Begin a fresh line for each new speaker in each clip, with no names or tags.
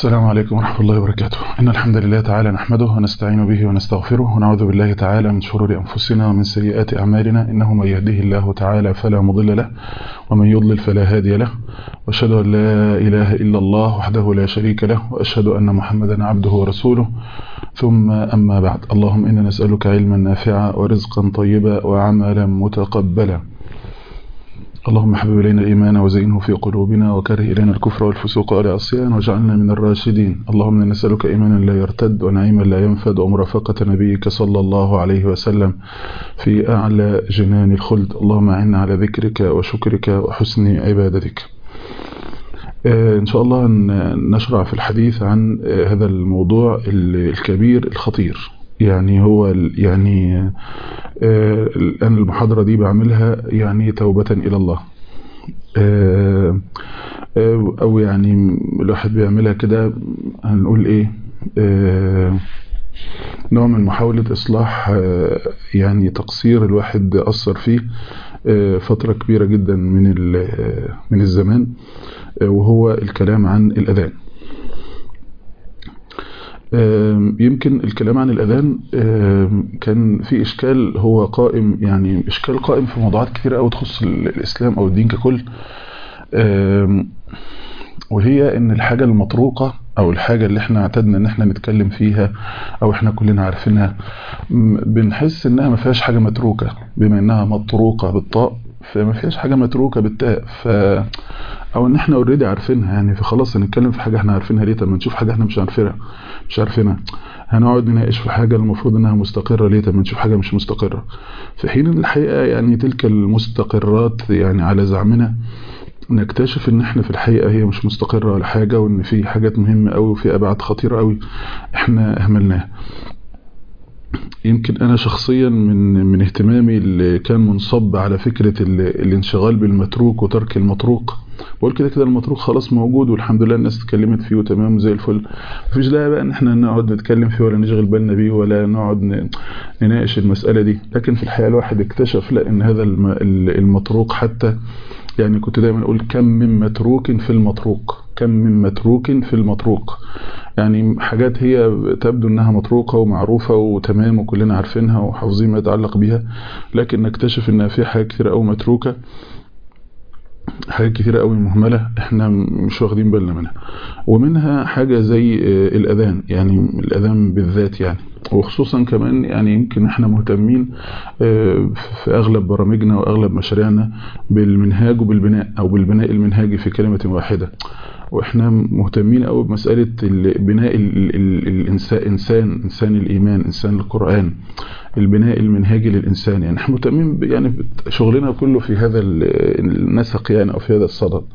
السلام عليكم ورحمة الله وبركاته إن الحمد لله تعالى نحمده ونستعين به ونستغفره ونعوذ بالله تعالى من شرور أنفسنا ومن سيئات أعمالنا إنه من يهده الله تعالى فلا مضل له ومن يضلل فلا هادي له وأشهد أن لا إله إلا الله وحده لا شريك له وأشهد أن محمدا عبده ورسوله ثم أما بعد اللهم إنا نسألك علما نافعا ورزقا طيبا وعملا متقبلا اللهم حبب إلينا الإيمان وزينه في قلوبنا وكره إلينا الكفر والفسوق والعصيان واجعلنا من الراشدين اللهم إنا نسألك إيمانا لا يرتد ونعيما لا ينفد ومرافقة نبيك صلى الله عليه وسلم في أعلى جنان الخلد اللهم أعنا على ذكرك وشكرك وحسن عبادتك إن شاء الله نشرع في الحديث عن هذا الموضوع الكبير الخطير يعني هو يعني الآن المحاضرة دي بعملها يعني توبة إلى الله أو يعني الواحد بيعملها كده هنقول إيه نوع من محاولة إصلاح يعني تقصير الواحد أثر فيه فترة كبيرة جدا من من الزمان وهو الكلام عن الأذان يمكن الكلام عن الأذان كان في إشكال هو قائم يعني إشكال قائم في موضوعات كثيرة أو تخص الإسلام أو الدين ككل وهي إن الحاجة المطروقة أو الحاجة اللي احنا اعتدنا إن احنا نتكلم فيها أو احنا كلنا عارفينها بنحس إنها ما فيهاش حاجة متروكة بما إنها مطروقة بالطاء فما فيهاش حاجة متروكة بالتاء ف او ان احنا اوريدي عارفينها يعني فخلاص هنتكلم في حاجة احنا عارفينها ليه طب ما نشوف حاجة احنا مش عارفينها مش عارفينها هنقعد نناقش في حاجة المفروض انها مستقرة ليه طب ما نشوف حاجة مش مستقرة في حين ان الحقيقة يعني تلك المستقرات يعني على زعمنا نكتشف ان احنا في الحقيقة هي مش مستقرة ولا حاجة وان في حاجات مهمة قوي وفي ابعاد خطيرة قوي احنا اهملناها يمكن انا شخصيا من من اهتمامي اللي كان منصب على فكرة الانشغال بالمتروك وترك المطروق بقول كده كده المطروق خلاص موجود والحمد لله الناس اتكلمت فيه وتمام زي الفل مفيش داعي بقى ان احنا نقعد نتكلم فيه ولا نشغل بالنا بيه ولا نقعد نناقش المسألة دي لكن في الحقيقة الواحد اكتشف لا ان هذا المطروق حتى يعني كنت دايما اقول كم من متروك في المطروق كم من متروك في المطروق يعني حاجات هي تبدو انها مطروقة ومعروفة وتمام وكلنا عارفينها وحافظين ما يتعلق بها لكن نكتشف انها في حاجات كثيرة او متروكة حاجات كثيرة قوي مهملة احنا مش واخدين بالنا منها ومنها حاجة زي الاذان يعني الاذان بالذات يعني وخصوصا كمان يعني يمكن احنا مهتمين في اغلب برامجنا واغلب مشاريعنا بالمنهاج وبالبناء او بالبناء المنهاجي في كلمة واحدة واحنا مهتمين قوي بمسألة بناء الانسان انسان انسان الايمان انسان القرآن البناء المنهاجي للانسان يعني احنا مهتمين يعني شغلنا كله في هذا النسق يعني او في هذا الصدد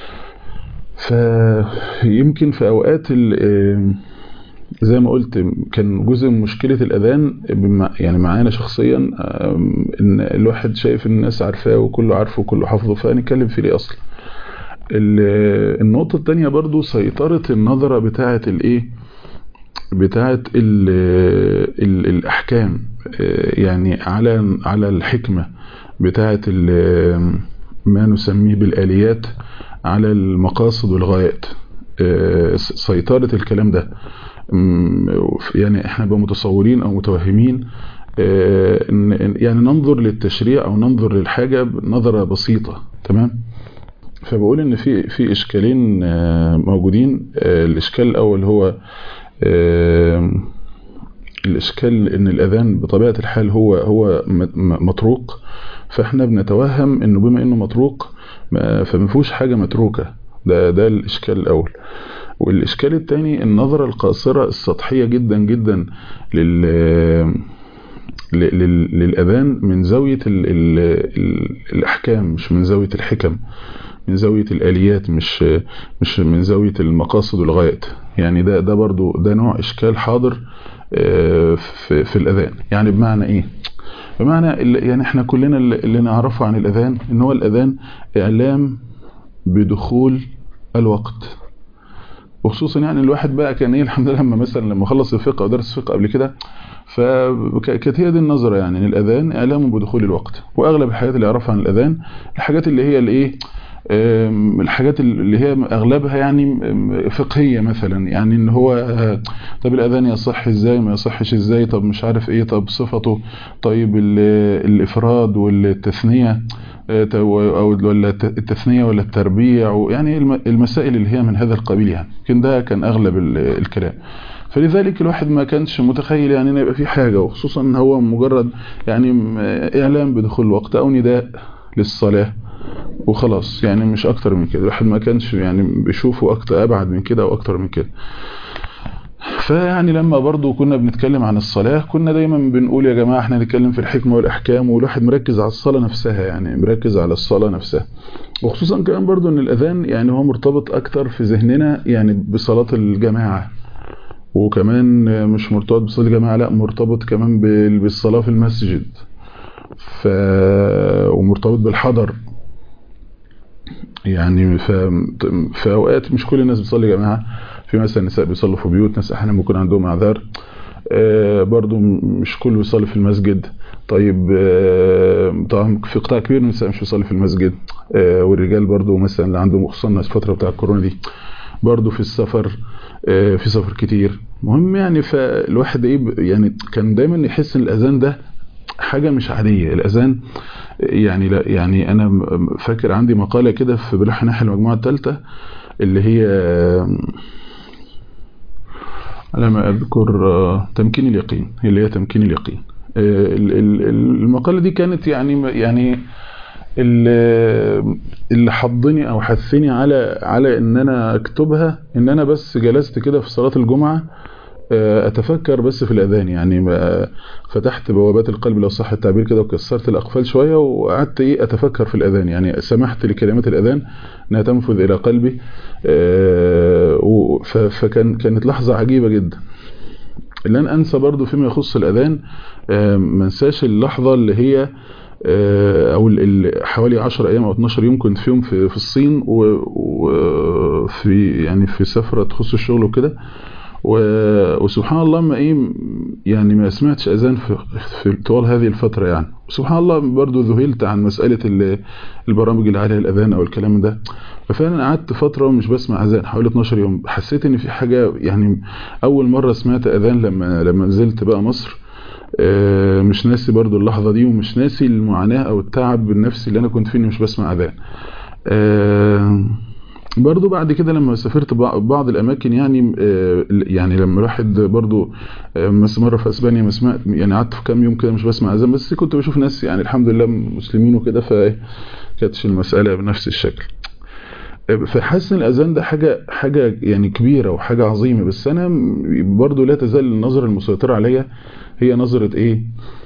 فيمكن في اوقات زي ما قلت كان جزء من مشكلة الأذان يعني معانا شخصيا إن الواحد شايف الناس عارفاه وكله عارفه وكله حافظه فهنتكلم في ليه أصلا النقطة التانية برضو سيطرة النظرة بتاعة الإيه بتاعة ال ال الأحكام يعني على على الحكمة بتاعة ما نسميه بالآليات على المقاصد والغايات سيطرة الكلام ده يعني احنا متصورين او متوهمين يعني ننظر للتشريع او ننظر للحاجة بنظرة بسيطة تمام فبقول ان في في اشكالين موجودين الاشكال الاول هو الاشكال ان الاذان بطبيعة الحال هو هو مطروق فاحنا بنتوهم انه بما انه مطروق فما فيهوش حاجة متروكة ده ده الاشكال الاول والإشكال الثاني النظرة القاصرة السطحية جدا جدا لل للأذان من زاوية ال ال ال الأحكام مش من زاوية الحكم من زاوية الآليات مش مش من زاوية المقاصد والغايات يعني ده ده برضو ده نوع إشكال حاضر في, في الأذان يعني بمعنى إيه بمعنى يعني احنا كلنا اللي نعرفه عن الأذان إن هو الأذان إعلام بدخول الوقت وخصوصا يعني الواحد بقى كان ايه الحمد لله لما مثلا لما خلص الفقه او درس الفقه قبل كده فكانت هي دي النظره يعني ان الاذان اعلام بدخول الوقت واغلب الحاجات اللي يعرفها عن الاذان الحاجات اللي هي الايه الحاجات اللي هي اغلبها يعني فقهيه مثلا يعني ان هو طب الاذان يصح ازاي ما يصحش ازاي طب مش عارف ايه طب صفته طيب الافراد والتثنيه او ولا التثنيه ولا التربيع يعني المسائل اللي هي من هذا القبيل يعني يمكن ده كان اغلب الكلام فلذلك الواحد ما كانش متخيل يعني ان يبقى في حاجه وخصوصا ان هو مجرد يعني اعلام بدخول الوقت او نداء للصلاه وخلاص يعني مش اكتر من كده الواحد ما كانش يعني بيشوفه اكتر ابعد من كده او اكتر من كده فيعني لما برضو كنا بنتكلم عن الصلاة كنا دايما بنقول يا جماعة احنا نتكلم في الحكمة والأحكام والواحد مركز على الصلاة نفسها يعني مركز على الصلاة نفسها وخصوصا كمان برضو ان الأذان يعني هو مرتبط أكتر في ذهننا يعني بصلاة الجماعة وكمان مش مرتبط بصلاة الجماعة لا مرتبط كمان بالصلاة في المسجد ف... ومرتبط بالحضر يعني ف... في اوقات مش كل الناس بتصلي جماعه في مثلا نساء بيصلوا في بيوت ناس احيانا بيكون عندهم اعذار آه برضو مش كله بيصلي في المسجد طيب آه طبعا في قطاع كبير من النساء مش بيصلي في المسجد آه والرجال برضو مثلا اللي عندهم خصوصا الفتره بتاع الكورونا دي برضو في السفر في سفر كتير مهم يعني فالواحد ايه يعني كان دايما يحس ان الاذان ده حاجه مش عاديه الاذان يعني لا يعني انا فاكر عندي مقاله كده في بلح ناحيه المجموعه الثالثه اللي هي على ما اذكر تمكين اليقين اللي هي تمكين اليقين المقاله دي كانت يعني يعني اللي حضني او حثني على على ان انا اكتبها ان انا بس جلست كده في صلاه الجمعه اتفكر بس في الاذان يعني فتحت بوابات القلب لو صح التعبير كده وكسرت الاقفال شويه وقعدت ايه اتفكر في الاذان يعني سمحت لكلمات الاذان انها تنفذ الى قلبي فكان كانت لحظه عجيبه جدا لن انسى برضو فيما يخص الاذان ما انساش اللحظه اللي هي او حوالي 10 ايام او 12 يوم كنت فيهم في في الصين وفي يعني في سفره تخص الشغل وكده وسبحان الله ما ايه يعني ما سمعتش اذان في, في طوال هذه الفتره يعني سبحان الله برضو ذهلت عن مساله البرامج اللي عليها الاذان او الكلام ده ففعلا قعدت فتره مش بسمع اذان حوالي 12 يوم حسيت ان في حاجه يعني اول مره سمعت اذان لما لما نزلت بقى مصر مش ناسي برضو اللحظه دي ومش ناسي المعاناه او التعب النفسي اللي انا كنت فيه مش بسمع اذان برضو بعد كده لما سافرت بعض الاماكن يعني يعني لما الواحد برضو مره في اسبانيا ما سمعت يعني قعدت في كام يوم كده مش بسمع اذان بس كنت بشوف ناس يعني الحمد لله مسلمين وكده فكانتش المساله بنفس الشكل فحاسس ان الاذان ده حاجه حاجه يعني كبيره وحاجه عظيمه بس انا برضو لا تزال النظره المسيطره عليا هي نظره ايه,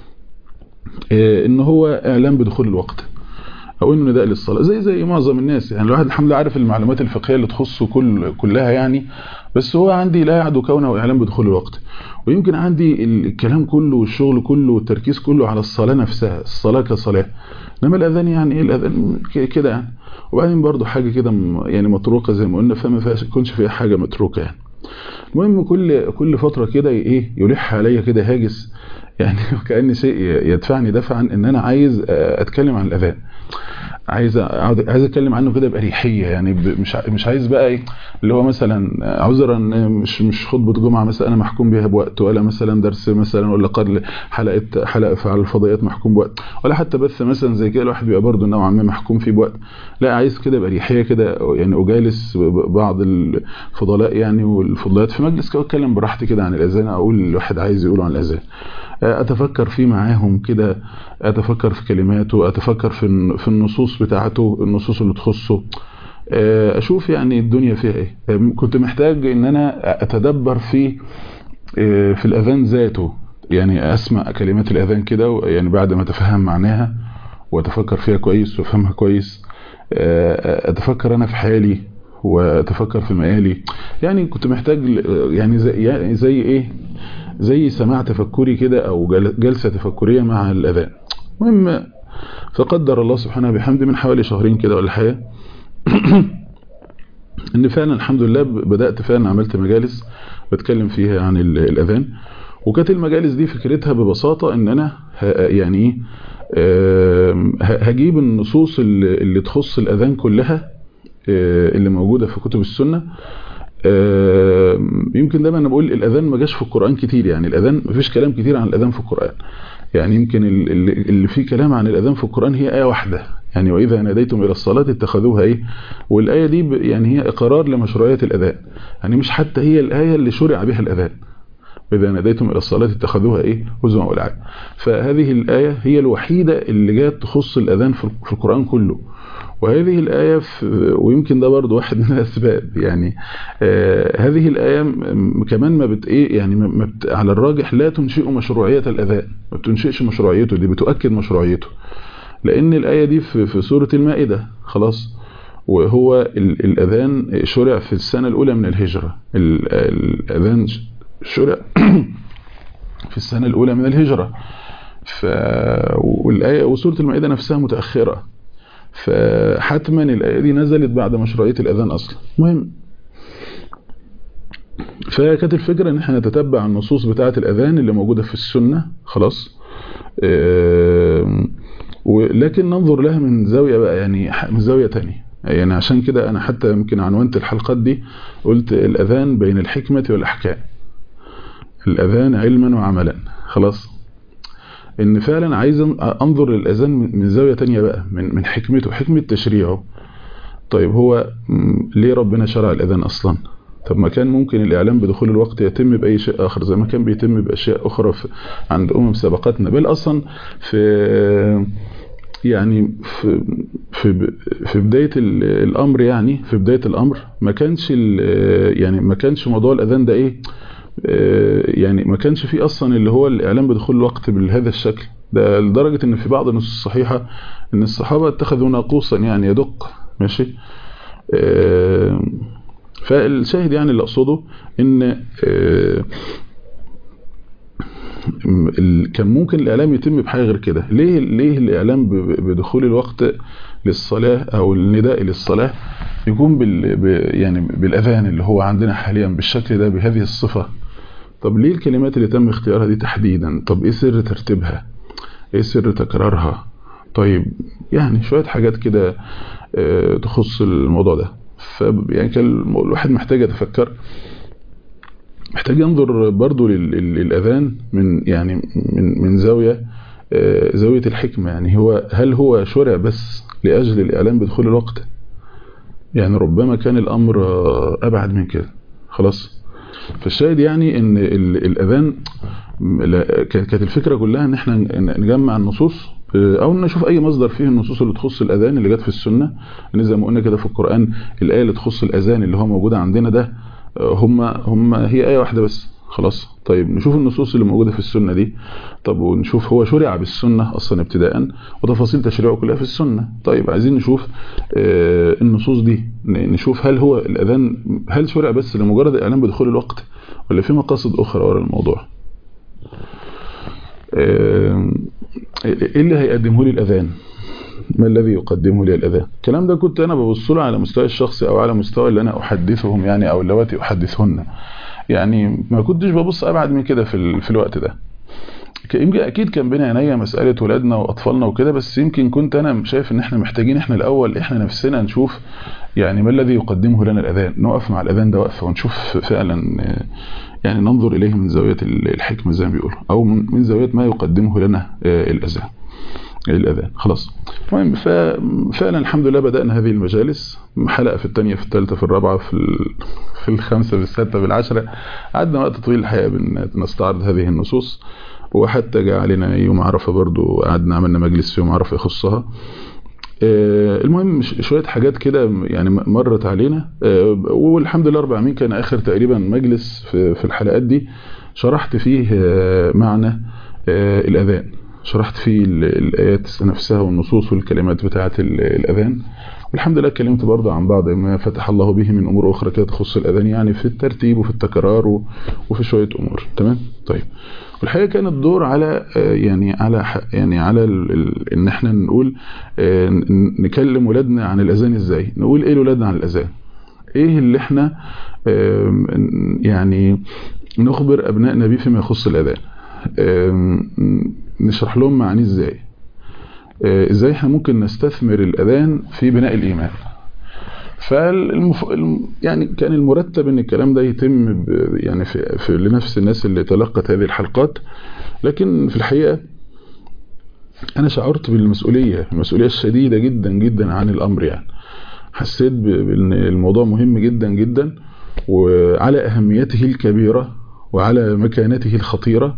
إيه ان هو اعلام بدخول الوقت او انه نداء للصلاه زي زي معظم الناس يعني الواحد الحمد لله عارف المعلومات الفقهيه اللي تخصه كل كلها يعني بس هو عندي لا يعدو كونه اعلام بدخول الوقت ويمكن عندي الكلام كله والشغل كله والتركيز كله على الصلاه نفسها الصلاه كصلاه انما الاذان يعني ايه الاذان كده يعني وبعدين برضو حاجه كده يعني متروكه زي ما قلنا فما يكونش فيها حاجه متروكه يعني المهم كل كل فتره كده ايه يلح عليا كده هاجس يعني كأن شيء يدفعني دفعا ان انا عايز اتكلم عن الاذان عايز عايز اتكلم عنه كده باريحيه يعني مش مش عايز بقى ايه اللي هو مثلا عذرا مش مش خطبه جمعه مثلا انا محكوم بيها بوقت ولا مثلا درس مثلا ولا قرن حلقه حلقه على الفضائيات محكوم بوقت ولا حتى بث مثلا زي كده الواحد بيبقى برضه نوعا ما محكوم فيه بوقت لا عايز كده باريحيه كده يعني اجالس بعض الفضلاء يعني والفضليات في مجلس كده اتكلم براحتي كده عن الاذان اقول الواحد عايز يقوله عن الاذان اتفكر فيه معاهم كده اتفكر في كلماته اتفكر في في النصوص بتاعته النصوص اللي تخصه اشوف يعني الدنيا فيها ايه كنت محتاج ان انا اتدبر في في الاذان ذاته يعني اسمع كلمات الاذان كده يعني بعد ما اتفهم معناها واتفكر فيها كويس وافهمها كويس اتفكر انا في حالي واتفكر في مقالي يعني كنت محتاج يعني زي, يعني زي ايه زي سماع تفكري كده او جلسة تفكرية مع الاذان المهم فقدر الله سبحانه بحمد من حوالي شهرين كده ولا حاجه ان فعلا الحمد لله بدأت فعلا عملت مجالس بتكلم فيها عن الاذان وكانت المجالس دي فكرتها ببساطة ان انا يعني هجيب النصوص اللي, اللي تخص الأذان كلها اللي موجودة في كتب السنة يمكن دايما انا بقول الاذان ما جاش في القران كتير يعني الاذان ما فيش كلام كتير عن الاذان في القران يعني يمكن اللي فيه كلام عن الاذان في القران هي ايه واحده يعني واذا ناديتم الى الصلاه اتخذوها ايه والايه دي يعني هي اقرار لمشروعيه الاذان يعني مش حتى هي الايه اللي شرع بها الاذان وإذا ناديتم إلى الصلاة اتخذوها إيه هزوا ولعب فهذه الآية هي الوحيدة اللي جات تخص الأذان في القرآن كله وهذه الآية ويمكن ده برضو واحد من الأسباب يعني آه هذه الآية كمان ما بت إيه يعني ما بت على الراجح لا تنشئ مشروعية الأذان ما بتنشئش مشروعيته دي بتؤكد مشروعيته لأن الآية دي في, في سورة المائدة خلاص وهو الأذان شرع في السنة الأولى من الهجرة الأذان شرع في السنة الأولى من الهجرة ف... والآية وسورة المائدة نفسها متأخرة فحتما الآية دي نزلت بعد مشروعية الأذان أصلا مهم فكانت الفكرة ان احنا نتتبع النصوص بتاعة الأذان اللي موجودة في السنة خلاص ولكن ننظر لها من زاوية بقى يعني من زاوية تانية يعني عشان كده أنا حتى يمكن عنوانت الحلقات دي قلت الأذان بين الحكمة والأحكام الأذان علما وعملا خلاص ان فعلا عايز انظر للاذان من زاويه تانية بقى من من حكمته حكمه تشريعه طيب هو ليه ربنا شرع الاذان اصلا طب ما كان ممكن الاعلام بدخول الوقت يتم باي شيء اخر زي ما كان بيتم باشياء اخرى في عند امم سبقتنا بل اصلا في يعني في في في بدايه الامر يعني في بدايه الامر ما كانش يعني ما كانش موضوع الاذان ده ايه يعني ما كانش فيه اصلا اللي هو الاعلام بدخول الوقت بهذا الشكل ده لدرجة ان في بعض النصوص الصحيحة ان الصحابة اتخذوا ناقوسا يعني يدق ماشي فالشاهد يعني اللي اقصده ان كان ممكن الاعلام يتم بحاجة غير كده ليه ليه الاعلام بدخول الوقت للصلاة او النداء للصلاة يكون بال يعني بالاذان اللي هو عندنا حاليا بالشكل ده بهذه الصفة طب ليه الكلمات اللي تم اختيارها دي تحديدا طب ايه سر ترتيبها ايه سر تكرارها طيب يعني شوية حاجات كده اه تخص الموضوع ده يعني كان الواحد محتاج يتفكر محتاج ينظر برضو للأذان من يعني من من زاوية اه زاوية الحكمة يعني هو هل هو شرع بس لأجل الإعلام بدخول الوقت يعني ربما كان الأمر أبعد من كده خلاص فالشاهد يعني ان الاذان كانت الفكره كلها ان احنا نجمع النصوص او نشوف اي مصدر فيه النصوص اللي تخص الاذان اللي جت في السنه ان زي ما قلنا كده في القران الايه اللي تخص الاذان اللي هو موجوده عندنا ده هم هم هي ايه واحده بس خلاص طيب نشوف النصوص اللي موجوده في السنه دي طب ونشوف هو شرع بالسنه اصلا ابتداء وتفاصيل تشريعه كلها في السنه طيب عايزين نشوف آه النصوص دي نشوف هل هو الاذان هل شرع بس لمجرد الاعلام بدخول الوقت ولا في مقاصد اخرى ورا الموضوع آه ايه اللي هيقدمه لي الاذان ما الذي يقدمه لي الاذان الكلام ده كنت انا ببص له على مستوى الشخصي او على مستوى اللي انا احدثهم يعني او اللواتي احدثهن يعني ما كنتش ببص ابعد من كده في, في الوقت ده يمكن اكيد كان بين عينيا مساله ولادنا واطفالنا وكده بس يمكن كنت انا شايف ان احنا محتاجين احنا الاول احنا نفسنا نشوف يعني ما الذي يقدمه لنا الاذان نقف مع الاذان ده وقفه ونشوف فعلا يعني ننظر اليه من زاويه الحكمه زي ما بيقولوا او من زاويه ما يقدمه لنا الاذان الاذان خلاص المهم ففعلا الحمد لله بدأنا هذه المجالس حلقة في الثانية في الثالثة في الرابعة في في الخامسة في السادسة في العشرة قعدنا وقت طويل الحقيقة بنستعرض هذه النصوص وحتى جاء علينا يوم عرفة برضو قعدنا عملنا مجلس في يوم عرفة يخصها المهم شوية حاجات كده يعني مرت علينا والحمد لله رب العالمين كان آخر تقريبا مجلس في الحلقات دي شرحت فيه معنى الأذان شرحت فيه الآيات نفسها والنصوص والكلمات بتاعة الأذان والحمد لله اتكلمت برضه عن بعض ما فتح الله به من أمور أخرى كده تخص الأذان يعني في الترتيب وفي التكرار وفي شوية أمور تمام طيب والحقيقة كان الدور على يعني على يعني على ان احنا نقول نكلم ولادنا عن الأذان ازاي نقول ايه لولادنا عن الأذان ايه اللي احنا يعني نخبر أبنائنا بيه فيما يخص الأذان نشرح لهم معانيه ازاي ازاي احنا ممكن نستثمر الاذان في بناء الايمان فالمف... يعني كان المرتب ان الكلام ده يتم ب... يعني في... في لنفس الناس اللي تلقت هذه الحلقات لكن في الحقيقة انا شعرت بالمسؤولية المسؤولية الشديدة جدا جدا عن الامر يعني حسيت بان الموضوع مهم جدا جدا وعلى اهميته الكبيرة وعلى مكانته الخطيرة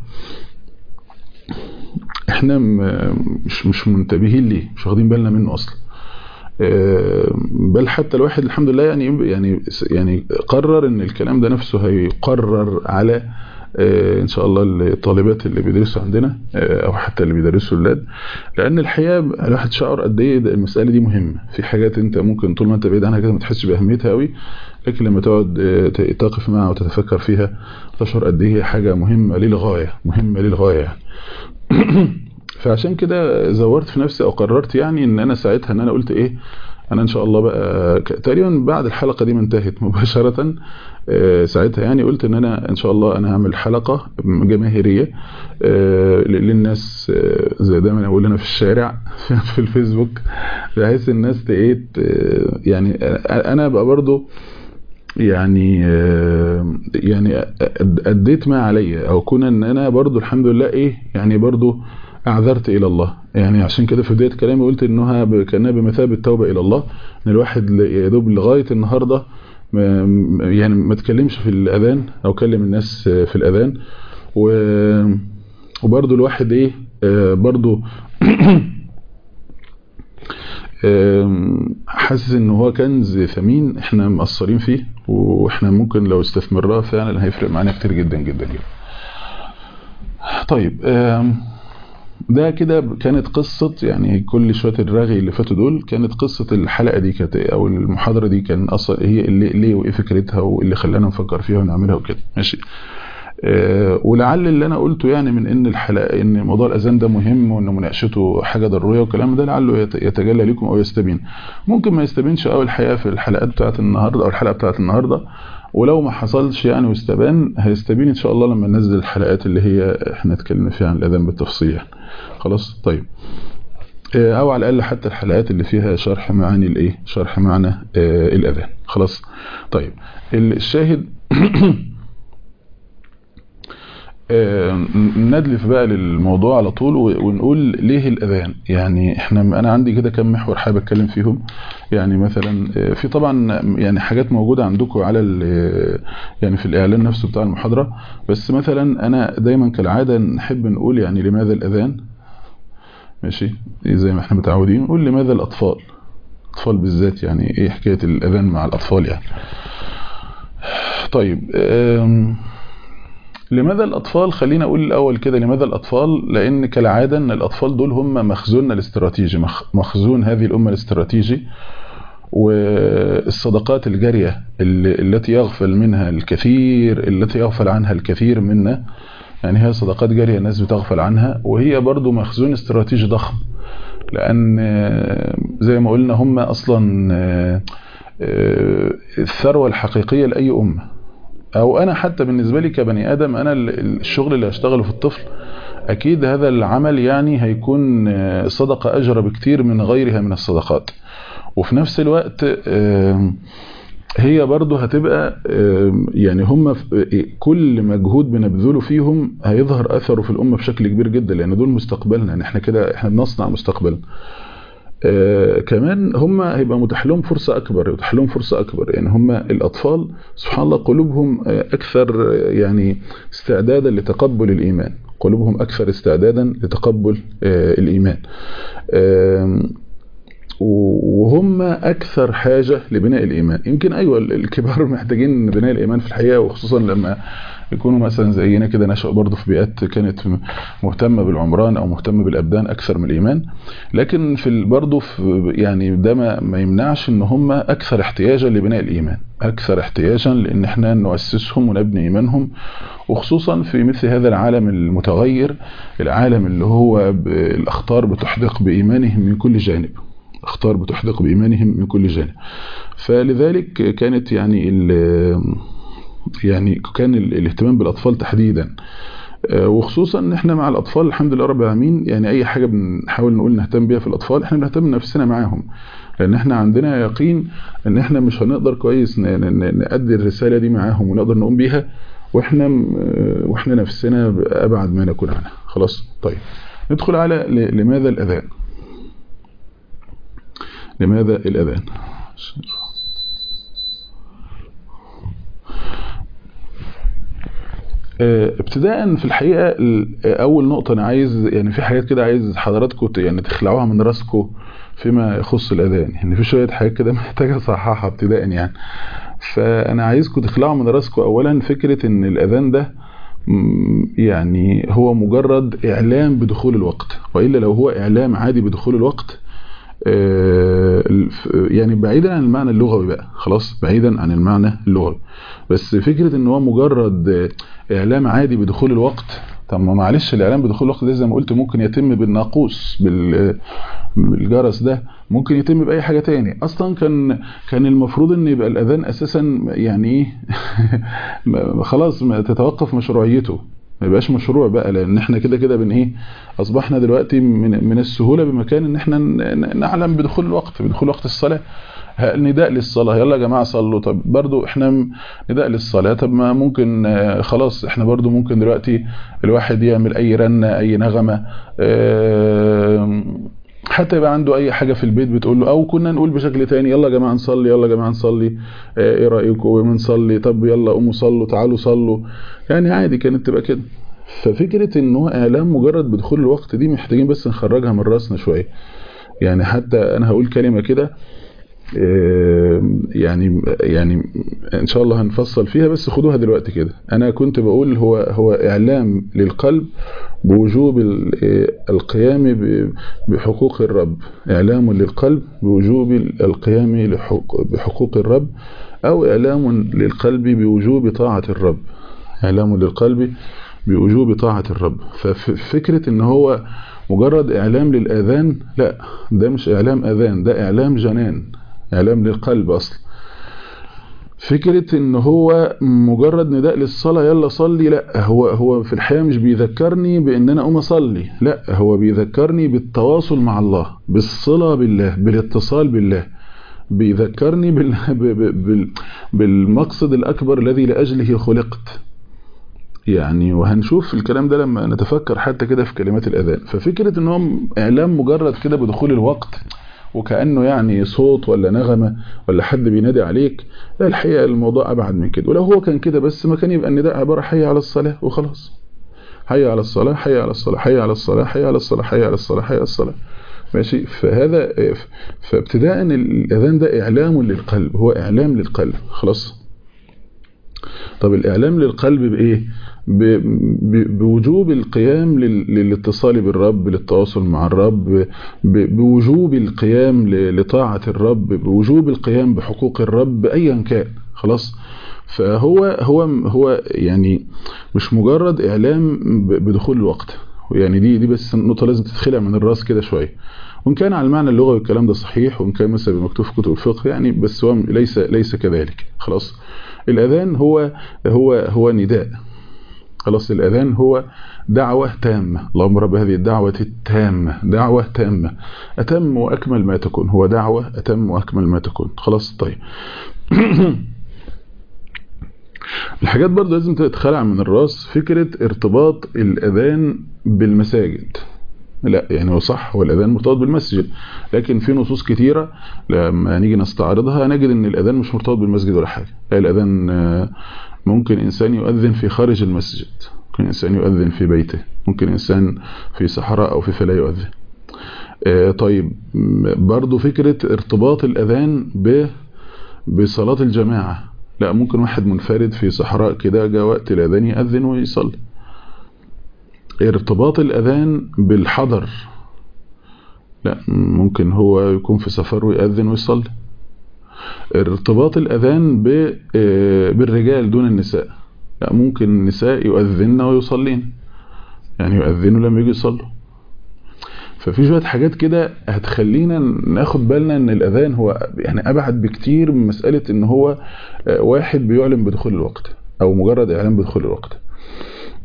احنا مش مش منتبهين ليه مش واخدين بالنا منه اصلا بل حتى الواحد الحمد لله يعني يعني يعني قرر ان الكلام ده نفسه هيقرر على ان شاء الله الطالبات اللي بيدرسوا عندنا او حتى اللي بيدرسوا الاولاد لان الحقيقه الواحد شعر قد ايه المساله دي مهمه في حاجات انت ممكن طول ما انت بعيد عنها كده ما تحسش باهميتها قوي لكن لما تقعد تقف معها وتتفكر فيها تشعر قد ايه هي حاجه مهمه للغايه مهمه للغايه يعني فعشان كده زورت في نفسي او قررت يعني ان انا ساعتها ان انا قلت ايه انا ان شاء الله بقى تقريبا بعد الحلقه دي ما انتهت مباشره ساعتها يعني قلت ان انا ان شاء الله انا هعمل حلقه جماهيريه للناس زي دايما اقول لنا في الشارع في الفيسبوك بحيث الناس ايه يعني انا ابقى برضو يعني يعني اديت ما عليا او كون ان انا برضو الحمد لله ايه يعني برضو اعذرت الى الله يعني عشان كده في بدايه كلامي قلت انها كانها بمثابه التوبه الى الله ان الواحد يا دوب لغايه النهارده يعني ما تكلمش في الاذان او كلم الناس في الاذان و وبرضه الواحد ايه برضه حاسس ان هو كنز ثمين احنا مقصرين فيه واحنا ممكن لو استثمرناه فعلا هيفرق معانا كتير جدا جدا جدا طيب ده كده كانت قصة يعني كل شوية الرغي اللي فاتوا دول كانت قصة الحلقة دي كانت او المحاضرة دي كان اصلا هي اللي ليه وايه فكرتها واللي خلانا نفكر فيها ونعملها وكده ماشي أه ولعل اللي انا قلته يعني من ان الحلقة ان موضوع الاذان ده مهم وان مناقشته حاجة ضرورية والكلام ده لعله يتجلى لكم او يستبين ممكن ما يستبينش قوي الحقيقة في الحلقات بتاعت النهاردة او الحلقة بتاعت النهاردة ولو ما حصلش يعني واستبان هيستبين ان شاء الله لما ننزل الحلقات اللي هي احنا اتكلمنا فيها عن الاذان بالتفصيل يعني. خلاص طيب او على الاقل حتى الحلقات اللي فيها شرح معاني الايه شرح معنى آه الاذان خلاص طيب الشاهد آه ندلف بقى للموضوع على طول ونقول ليه الاذان يعني احنا انا عندي كده كم محور حابب اتكلم فيهم يعني مثلا في طبعا يعني حاجات موجوده عندكم على يعني في الاعلان نفسه بتاع المحاضره بس مثلا انا دايما كالعاده نحب نقول يعني لماذا الاذان ماشي زي ما احنا متعودين نقول لماذا الاطفال الاطفال بالذات يعني ايه حكايه الاذان مع الاطفال يعني طيب لماذا الأطفال خلينا أقول الأول كده لماذا الأطفال لأن كالعادة أن الأطفال دول هم مخزوننا الاستراتيجي مخزون هذه الأمة الاستراتيجي والصدقات الجارية التي يغفل منها الكثير التي يغفل عنها الكثير منا يعني هي صدقات جارية الناس بتغفل عنها وهي برضو مخزون استراتيجي ضخم لأن زي ما قلنا هم أصلا الثروة الحقيقية لأي أمة او انا حتى بالنسبة لي كبني ادم انا الشغل اللي هشتغله في الطفل اكيد هذا العمل يعني هيكون صدقة اجر بكتير من غيرها من الصدقات وفي نفس الوقت هي برضه هتبقى يعني هم كل مجهود بنبذله فيهم هيظهر اثره في الامة بشكل كبير جدا لان دول مستقبلنا يعني احنا كده احنا بنصنع مستقبلنا آه كمان هم هيبقى متاح لهم فرصة أكبر متاح لهم فرصة أكبر يعني هم الأطفال سبحان الله قلوبهم أكثر يعني استعدادا لتقبل الإيمان قلوبهم أكثر استعدادا لتقبل آه الإيمان آه وهم أكثر حاجة لبناء الإيمان يمكن أيوة الكبار محتاجين بناء الإيمان في الحقيقة وخصوصا لما يكونوا مثلا زينا كده نشأ برضه في بيئات كانت مهتمة بالعمران او مهتمة بالابدان اكثر من الايمان لكن في برضه في يعني ده ما, ما يمنعش ان هم اكثر احتياجا لبناء الايمان اكثر احتياجا لان احنا نؤسسهم ونبني ايمانهم وخصوصا في مثل هذا العالم المتغير العالم اللي هو الاخطار بتحدق بايمانهم من كل جانب اخطار بتحدق بايمانهم من كل جانب فلذلك كانت يعني يعني كان الاهتمام بالأطفال تحديدا وخصوصا ان احنا مع الاطفال الحمد لله رب العالمين يعني اي حاجه بنحاول نقول نهتم بيها في الاطفال احنا بنهتم بنفسنا معاهم لان احنا عندنا يقين ان احنا مش هنقدر كويس نأدي الرساله دي معاهم ونقدر نقوم بيها واحنا واحنا نفسنا ابعد ما نكون عنها خلاص طيب ندخل على لماذا الاذان لماذا الاذان ابتداء في الحقيقه اول نقطه انا عايز يعني في حاجات كده عايز حضراتكم يعني تخلعوها من راسكم فيما يخص الاذان يعني في شويه حاجات كده محتاجه اصححها ابتداء يعني فانا عايزكم تخلعوا من راسكم اولا فكره ان الاذان ده يعني هو مجرد اعلام بدخول الوقت والا لو هو اعلام عادي بدخول الوقت يعني بعيدا عن المعنى اللغوي بقى خلاص بعيدا عن المعنى اللغوي بس فكرة ان هو مجرد اعلام عادي بدخول الوقت طب ما معلش الاعلام بدخول الوقت ده زي ما قلت ممكن يتم بالناقوس بالجرس ده ممكن يتم باي حاجه تاني اصلا كان كان المفروض ان يبقى الاذان اساسا يعني ايه خلاص ما تتوقف مشروعيته ما يبقاش مشروع بقى لان احنا كده كده بن ايه اصبحنا دلوقتي من من السهوله بمكان ان احنا نعلم بدخول الوقت بدخول وقت الصلاه نداء للصلاه يلا يا جماعه صلوا طب برضو احنا نداء للصلاه طب ما ممكن خلاص احنا برضو ممكن دلوقتي الواحد يعمل اي رنه اي نغمه حتى يبقى عنده اي حاجه في البيت بتقول له او كنا نقول بشكل تاني يلا يا جماعه نصلي يلا يا جماعه نصلي ايه رايكم بنصلي طب يلا قوموا صلوا تعالوا صلوا يعني عادي كانت تبقى كده ففكره ان هو اعلام مجرد بدخول الوقت دي محتاجين بس نخرجها من راسنا شويه يعني حتى انا هقول كلمه كده يعني يعني ان شاء الله هنفصل فيها بس خدوها دلوقتي كده انا كنت بقول هو هو اعلام للقلب بوجوب القيام بحقوق الرب اعلام للقلب بوجوب القيام بحقوق الرب او اعلام للقلب بوجوب طاعه الرب اعلام للقلب بوجوب طاعه الرب ففكره ان هو مجرد اعلام للاذان لا ده مش اعلام اذان ده اعلام جنان اعلام للقلب اصلا فكرة ان هو مجرد نداء للصلاة يلا صلي لا هو هو في الحقيقة مش بيذكرني بان انا اقوم اصلي لا هو بيذكرني بالتواصل مع الله بالصلة بالله بالاتصال بالله بيذكرني بال بال بالمقصد الاكبر الذي لاجله خلقت يعني وهنشوف الكلام ده لما نتفكر حتى كده في كلمات الاذان ففكرة ان هو اعلام مجرد كده بدخول الوقت وكأنه يعني صوت ولا نغمة ولا حد بينادي عليك لا الحقيقة الموضوع أبعد من كده ولو هو كان كده بس ما كان يبقى النداء عبارة حي على الصلاة وخلاص حي على الصلاة حي على الصلاة حي على الصلاة حي على الصلاة حي على الصلاة حي على الصلاة ماشي فهذا فابتداء الأذان ده إعلام للقلب هو إعلام للقلب خلاص طب الإعلام للقلب بإيه بوجوب القيام للاتصال بالرب للتواصل مع الرب بوجوب القيام لطاعة الرب بوجوب القيام بحقوق الرب أيا كان خلاص فهو هو هو يعني مش مجرد إعلام بدخول الوقت يعني دي دي بس نقطة لازم تتخلع من الراس كده شوية وإن كان على المعنى اللغوي الكلام ده صحيح وإن كان مثلا مكتوب في كتب الفقه يعني بس هو ليس ليس كذلك خلاص الأذان هو هو هو نداء خلاص الأذان هو دعوة تامة اللهم رب هذه الدعوة التامة دعوة تامة أتم وأكمل ما تكون هو دعوة أتم وأكمل ما تكون خلاص طيب الحاجات برضه لازم تتخلع من الراس فكرة ارتباط الأذان بالمساجد لا يعني هو صح هو الأذان مرتبط بالمسجد لكن في نصوص كتيرة لما نيجي نستعرضها نجد ان الأذان مش مرتبط بالمسجد ولا حاجة الأذان ممكن إنسان يؤذن في خارج المسجد ممكن إنسان يؤذن في بيته ممكن إنسان في صحراء أو في فلا يؤذن طيب برضو فكرة ارتباط الأذان بصلاة الجماعة لا ممكن واحد منفرد في صحراء كده جاء وقت الأذان يأذن ويصلي ارتباط الأذان بالحضر لا ممكن هو يكون في سفر ويأذن ويصلي ارتباط الأذان بالرجال دون النساء لا ممكن النساء يؤذن ويصلين يعني يؤذنوا لما يجي يصلوا ففي شوية حاجات كده هتخلينا ناخد بالنا ان الأذان هو يعني أبعد بكتير من مسألة ان هو واحد بيعلن بدخول الوقت أو مجرد إعلان بدخول الوقت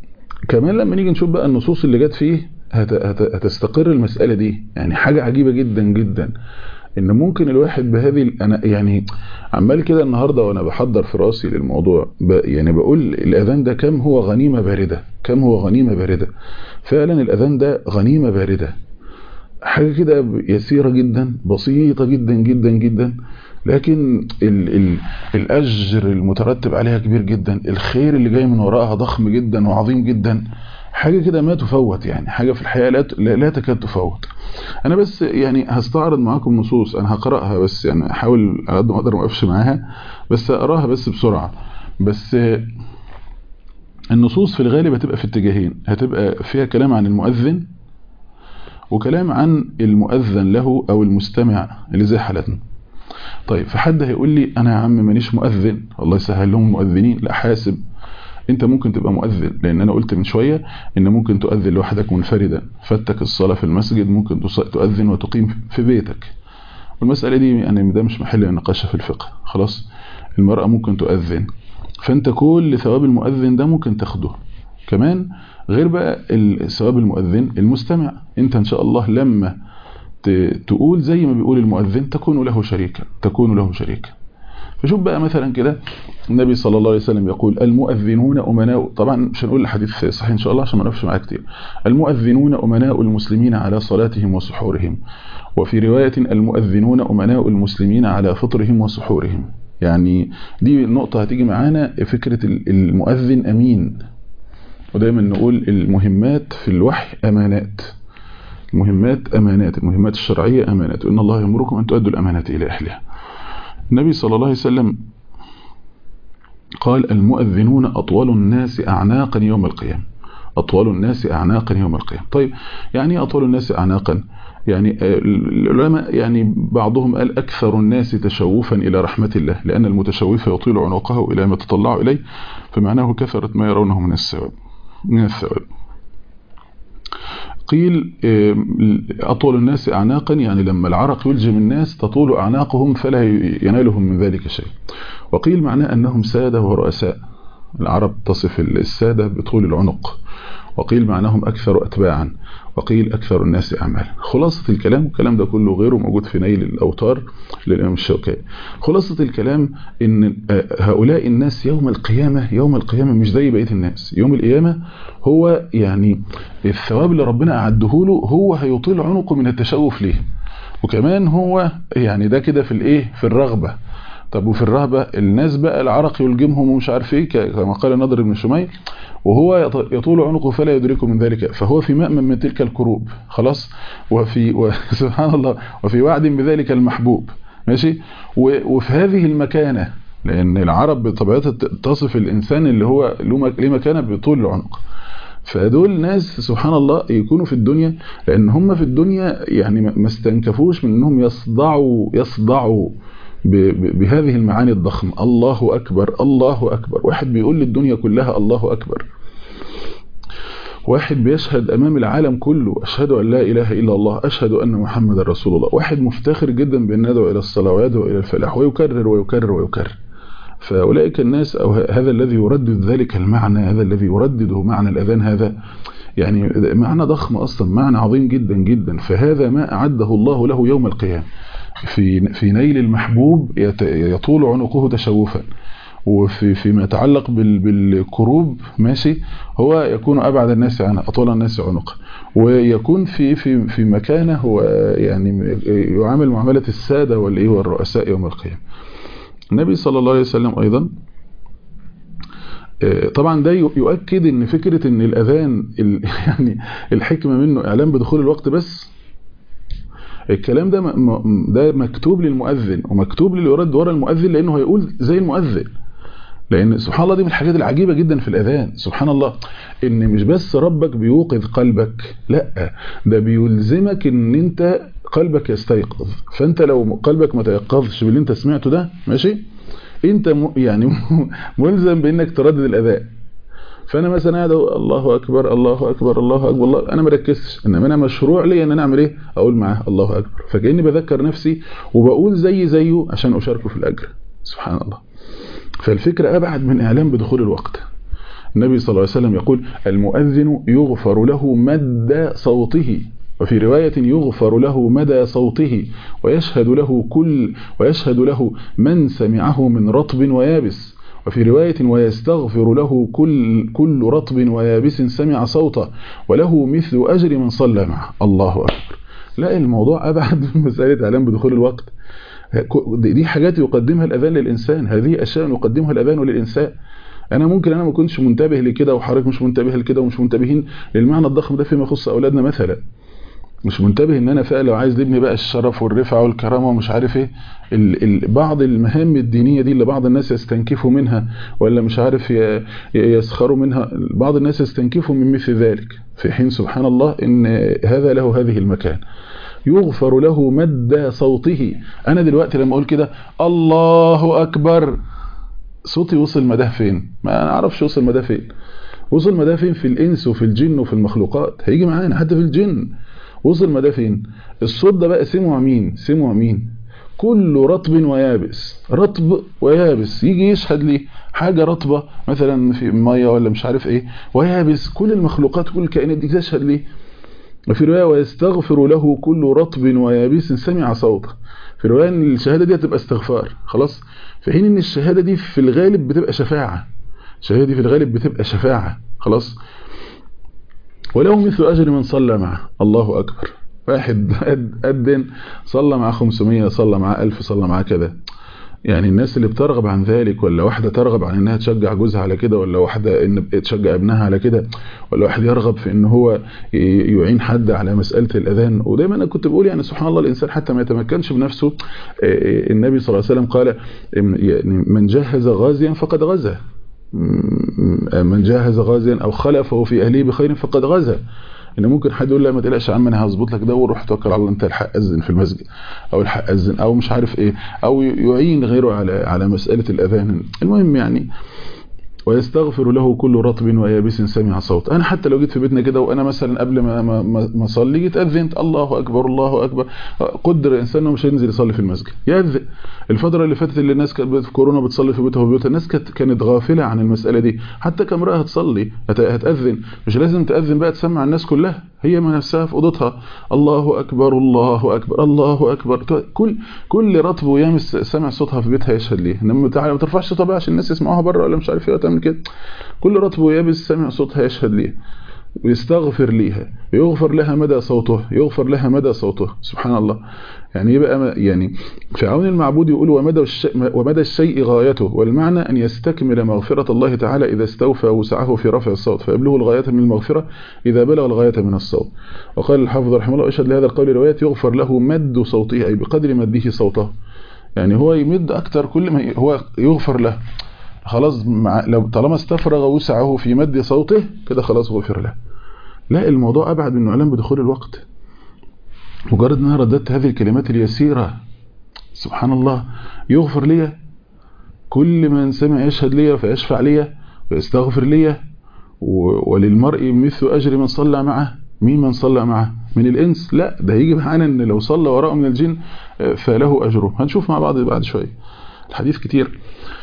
كمان لما نيجي نشوف بقى النصوص اللي جت فيه هت... هت... هتستقر المسألة دي يعني حاجة عجيبة جدا جدا ان ممكن الواحد بهذه انا يعني عمال كده النهارده وانا بحضر في راسي للموضوع ب... يعني بقول الاذان ده كم هو غنيمه بارده كم هو غنيمه بارده فعلا الاذان ده غنيمه بارده حاجه كده يسيره جدا بسيطه جدا جدا جدا لكن ال ال الاجر المترتب عليها كبير جدا الخير اللي جاي من وراءها ضخم جدا وعظيم جدا حاجه كده ما تفوت يعني حاجه في الحياه لا لا تكاد تفوت انا بس يعني هستعرض معاكم نصوص انا هقراها بس يعني احاول على قد ما اقدر ما اقفش معاها بس اقراها بس بسرعه بس النصوص في الغالب هتبقى في اتجاهين هتبقى فيها كلام عن المؤذن وكلام عن المؤذن له او المستمع اللي زي حالتنا طيب فحد هيقول لي انا يا عم مانيش مؤذن الله يسهل لهم المؤذنين لا حاسب انت ممكن تبقى مؤذن لان انا قلت من شوية ان ممكن تؤذن لوحدك منفردا فاتك الصلاة في المسجد ممكن تؤذن وتقيم في بيتك والمسألة دي يعني ده مش محل النقاش في الفقه خلاص المرأة ممكن تؤذن فانت كل ثواب المؤذن ده ممكن تاخده كمان غير بقى ثواب المؤذن المستمع انت ان شاء الله لما تقول زي ما بيقول المؤذن تكون له شريكا تكون له شريكا فشوف بقى مثلا كده النبي صلى الله عليه وسلم يقول المؤذنون أمناء طبعا مش هنقول الحديث صحيح إن شاء الله عشان ما نقفش معاه كتير المؤذنون أمناء المسلمين على صلاتهم وسحورهم وفي رواية المؤذنون أمناء المسلمين على فطرهم وسحورهم يعني دي نقطة هتيجي معانا فكرة المؤذن أمين ودايما نقول المهمات في الوحي أمانات المهمات أمانات المهمات الشرعية أمانات وإن الله يأمركم أن تؤدوا الأمانات إلى أهلها النبي صلى الله عليه وسلم قال المؤذنون أطول الناس أعناقا يوم القيامة أطول الناس أعناقا يوم القيامة طيب يعني أطول الناس أعناقا يعني العلماء يعني بعضهم قال أكثر الناس تشوفا إلى رحمة الله لأن المتشوف يطيل عنقه إلى ما يتطلع إليه فمعناه كثرة ما يرونه من الثواب من الثواب قيل أطول الناس أعناقا يعني لما العرق يلجم الناس تطول أعناقهم فلا ينالهم من ذلك شيء وقيل معناه أنهم سادة ورؤساء العرب تصف السادة بطول العنق وقيل معناهم أكثر أتباعا وقيل أكثر الناس أعمالا خلاصة الكلام الكلام ده كله غيره موجود في نيل الأوتار للإمام الشوكاني خلاصة الكلام إن هؤلاء الناس يوم القيامة يوم القيامة مش زي بقية الناس يوم القيامة هو يعني الثواب اللي ربنا أعده له هو هيطيل عنقه من التشوف ليه وكمان هو يعني ده كده في الايه في الرغبة طب وفي الرهبة الناس بقى العرق يلجمهم ومش عارف ايه كما قال النضر بن شميل وهو يطول عنقه فلا يدركه من ذلك فهو في مأمن من تلك الكروب خلاص وفي وسبحان الله وفي وعد بذلك المحبوب ماشي وفي هذه المكانة لأن العرب بطبيعتها تصف الإنسان اللي هو له مكانة بطول العنق فدول ناس سبحان الله يكونوا في الدنيا لأن هم في الدنيا يعني ما استنكفوش من أنهم يصدعوا يصدعوا بهذه المعاني الضخمة الله أكبر الله أكبر واحد بيقول للدنيا كلها الله أكبر واحد بيشهد أمام العالم كله أشهد أن لا إله إلا الله أشهد أن محمد رسول الله واحد مفتخر جدا بأن يدعو إلى الصلاة ويدعو إلى الفلاح ويكرر ويكرر ويكرر فأولئك الناس أو هذا الذي يردد ذلك المعنى هذا الذي يردده معنى الأذان هذا يعني معنى ضخم أصلا معنى عظيم جدا جدا فهذا ما أعده الله له يوم القيامة في في نيل المحبوب يطول عنقه تشوفا وفي فيما يتعلق بالكروب ماشي هو يكون ابعد الناس عن اطول الناس عنقا ويكون في في في مكانه هو يعني يعامل معامله الساده والايه والرؤساء يوم القيامه النبي صلى الله عليه وسلم ايضا طبعا ده يؤكد ان فكره ان الاذان يعني الحكمه منه اعلام بدخول الوقت بس الكلام ده ده مكتوب للمؤذن ومكتوب للي يرد ورا المؤذن لانه هيقول زي المؤذن لان سبحان الله دي من الحاجات العجيبه جدا في الاذان سبحان الله ان مش بس ربك بيوقظ قلبك لا ده بيلزمك ان انت قلبك يستيقظ فانت لو قلبك ما تيقظش باللي انت سمعته ده ماشي انت يعني ملزم بانك تردد الاذان فانا مثلا قاعد الله اكبر الله اكبر الله اكبر الله انا ما ركزتش انما انا مشروع لي ان انا اعمل ايه اقول معاه الله اكبر فكاني بذكر نفسي وبقول زي زيه عشان اشاركه في الاجر سبحان الله فالفكره ابعد من اعلام بدخول الوقت النبي صلى الله عليه وسلم يقول المؤذن يغفر له مد صوته وفي رواية يغفر له مدى صوته ويشهد له كل ويشهد له من سمعه من رطب ويابس وفي رواية ويستغفر له كل كل رطب ويابس سمع صوته وله مثل أجر من صلى معه الله أكبر لا الموضوع أبعد من مسألة إعلام بدخول الوقت دي حاجات يقدمها الأذان للإنسان هذه أشياء يقدمها الأذان للإنسان انا ممكن انا ما كنتش منتبه لكده وحضرتك مش منتبه لكده ومش منتبهين للمعنى الضخم ده فيما يخص اولادنا مثلا مش منتبه ان انا فعلا لو عايز نبني بقى الشرف والرفعه والكرامه ومش عارف ايه ال ال بعض المهام الدينيه دي اللي بعض الناس يستنكفوا منها ولا مش عارف يسخروا منها بعض الناس يستنكفوا من مثل ذلك في حين سبحان الله ان هذا له هذه المكان يغفر له مد صوته انا دلوقتي لما اقول كده الله اكبر صوتي وصل مداه فين ما انا اعرفش وصل مداه فين وصل مداه فين في الانس وفي الجن وفي المخلوقات هيجي معانا حتى في الجن وصل مداه فين الصوت ده بقى سمع مين سمع مين كل رطب ويابس رطب ويابس يجي يشهد لي حاجة رطبة مثلا في مية ولا مش عارف ايه ويابس كل المخلوقات كل الكائنات دي تشهد لي وفي رواية ويستغفر له كل رطب ويابس سمع صوته في رواية ان الشهادة دي هتبقى استغفار خلاص في حين ان الشهادة دي في الغالب بتبقى شفاعة الشهادة دي في الغالب بتبقى شفاعة خلاص وله مثل أجر من صلى معه الله أكبر واحد أدن صلى مع 500 صلى مع 1000 صلى مع كذا يعني الناس اللي بترغب عن ذلك ولا واحدة ترغب عن انها تشجع جوزها على كده ولا واحدة ان تشجع ابنها على كده ولا واحد يرغب في ان هو يعين حد على مسألة الاذان ودايما انا كنت بقول يعني سبحان الله الانسان حتى ما يتمكنش بنفسه النبي صلى الله عليه وسلم قال يعني من جهز غازيا فقد غزا من جهز غازيا او خلفه في اهله بخير فقد غزا ان ممكن حد يقول لا ما تقلقش يا عم انا هظبط لك ده وروح توكل على الله انت الحق اذن في المسجد او الحق اذن او مش عارف ايه او يعين غيره على على مساله الاذان المهم يعني ويستغفر له كل رطب ويابس سمع صوت انا حتى لو جيت في بيتنا كده وانا مثلا قبل ما ما ما اصلي جيت اذنت الله اكبر الله اكبر قدر الانسان انه مش هينزل يصلي في المسجد ياذن الفتره اللي فاتت اللي الناس كانت في كورونا بتصلي في بيوتها وبيوتها الناس كانت كانت غافله عن المساله دي حتى كامراه هتصلي هتاذن مش لازم تاذن بقى تسمع الناس كلها هي من نفسها في اوضتها الله اكبر الله اكبر الله اكبر كل كل رطب ويامس سمع صوتها في بيتها يشهد ليه انما تعالى ما ترفعش صوتها بقى عشان الناس يسمعوها بره ولا مش عارف ايه وتعمل كده كل رطب ويابس سمع صوتها يشهد ليه ويستغفر ليها يغفر لها مدى صوته يغفر لها مدى صوته سبحان الله يعني يبقى يعني فرعون المعبود يقول ومدى الشيء, ومدى الشيء غايته والمعنى أن يستكمل مغفرة الله تعالى إذا استوفى وسعه في رفع الصوت فيبلغ الغاية من المغفرة إذا بلغ الغاية من الصوت وقال الحافظ رحمه الله أشهد لهذا القول رواية يغفر له مد صوته أي بقدر مده صوته يعني هو يمد أكتر كل ما هو يغفر له خلاص مع لو طالما استفرغ وسعه في مد صوته كده خلاص غفر له لا الموضوع أبعد من إعلام بدخول الوقت مجرد أن أنا رددت هذه الكلمات اليسيرة سبحان الله يغفر لي كل من سمع يشهد لي فيشفع لي ويستغفر لي وللمرء مثل أجر من صلى معه مين من صلى معه من الإنس لا ده هيجي معانا أن لو صلى وراءه من الجن فله أجره هنشوف مع بعض بعد شوية الحديث كتير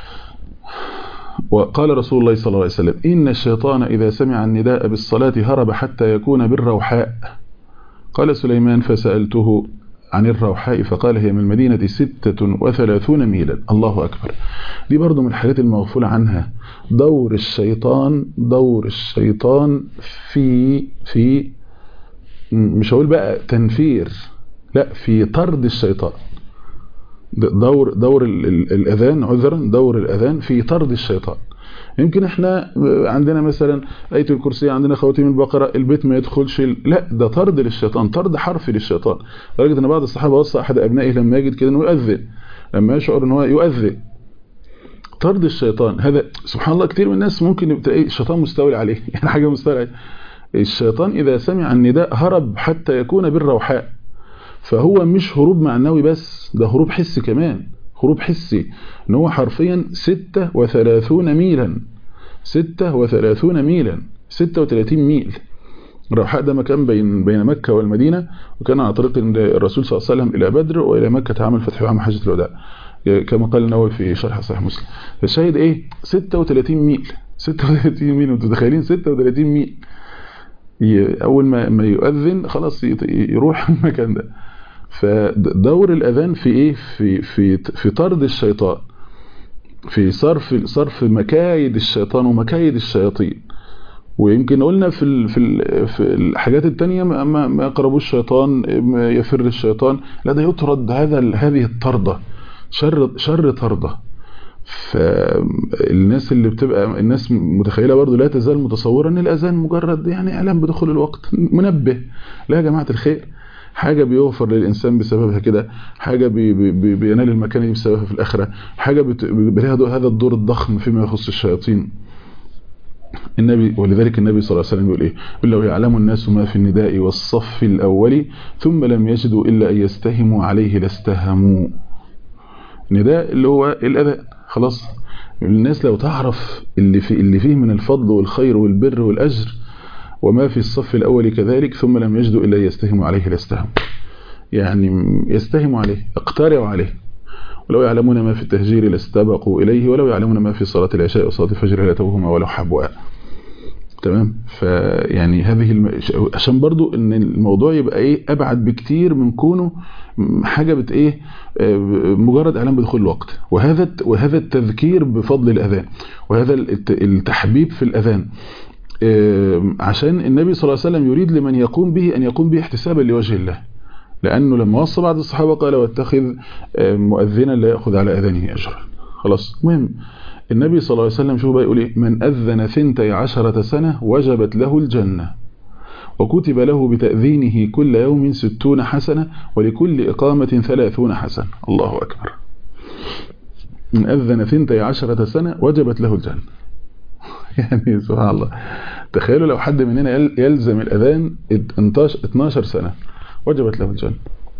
وقال رسول الله صلى الله عليه وسلم إن الشيطان إذا سمع النداء بالصلاة هرب حتى يكون بالروحاء قال سليمان فسألته عن الروحاء فقال هي من المدينة ستة وثلاثون ميلا الله أكبر دي برضو من الحاجات المغفولة عنها دور الشيطان دور الشيطان في في مش هقول بقى تنفير لا في طرد الشيطان دور دور الأذان عذرا دور الأذان في طرد الشيطان يمكن احنا عندنا مثلا آية الكرسي عندنا خواتيم البقرة البيت ما يدخلش لا ده طرد للشيطان طرد حرفي للشيطان لدرجة ان بعض الصحابة وصى احد ابنائه لما يجد كده انه يؤذن لما يشعر ان هو يؤذن طرد الشيطان هذا سبحان الله كتير من الناس ممكن يبقى ايه الشيطان مستولي عليه يعني حاجة مستولي عليه الشيطان اذا سمع النداء هرب حتى يكون بالروحاء فهو مش هروب معنوي بس ده هروب حسي كمان هروب حسي ان هو حرفيا 36 ميلا 36 ميلا 36 ميل الروحاء ده مكان بين بين مكة والمدينة وكان على طريق الرسول صلى الله عليه وسلم إلى بدر وإلى مكة عمل فتح عام حجة الوداع كما قال النووي في شرح صحيح مسلم فالشاهد ايه 36 ميل 36 ميل انتوا متخيلين 36 ميل اول ما ما يؤذن خلاص يروح المكان ده فدور الاذان في ايه في في في طرد الشيطان في صرف صرف مكايد الشيطان ومكايد الشياطين ويمكن قلنا في ال في ال في الحاجات التانية ما ما, ما يقربوش الشيطان يفر الشيطان لا ده يطرد هذا هذه الطرده شر شر طرده فالناس اللي بتبقى الناس متخيله برضو لا تزال متصوره ان الاذان مجرد يعني اعلام بدخول الوقت منبه لا يا جماعه الخير حاجة بيوفر للإنسان بسببها كده حاجة بي بي بينال المكانة دي بسببها في الآخرة حاجة بلها هذا الدور الضخم فيما يخص الشياطين النبي ولذلك النبي صلى الله عليه وسلم يقول ايه يقول لو يعلم الناس ما في النداء والصف الأول ثم لم يجدوا إلا أن يستهموا عليه لاستهموا نداء اللي هو الأذان خلاص الناس لو تعرف اللي, في اللي فيه من الفضل والخير والبر والأجر وما في الصف الأول كذلك ثم لم يجدوا إلا يستهموا عليه لاستهموا يعني يستهموا عليه يقترعوا عليه ولو يعلمون ما في التهجير لاستبقوا إليه ولو يعلمون ما في صلاة العشاء وصلاة الفجر لتوهما ولو حبوا تمام فيعني هذه الم... عشان برضو ان الموضوع يبقى ايه ابعد بكتير من كونه حاجة بت ايه مجرد اعلان بدخول الوقت وهذا وهذا التذكير بفضل الاذان وهذا التحبيب في الاذان عشان النبي صلى الله عليه وسلم يريد لمن يقوم به ان يقوم به احتسابا لوجه الله لانه لما وصى بعض الصحابة قال واتخذ مؤذنا لا يأخذ على اذانه اجرا خلاص مهم النبي صلى الله عليه وسلم شوف بقى يقول ايه من أذن ثنتي عشرة سنة وجبت له الجنة وكتب له بتأذينه كل يوم ستون حسنة ولكل إقامة ثلاثون حسنة الله أكبر من أذن ثنتي عشرة سنة وجبت له الجنة يعني سبحان الله تخيلوا لو حد مننا يلزم الأذان 12 سنة وجبت له الجنة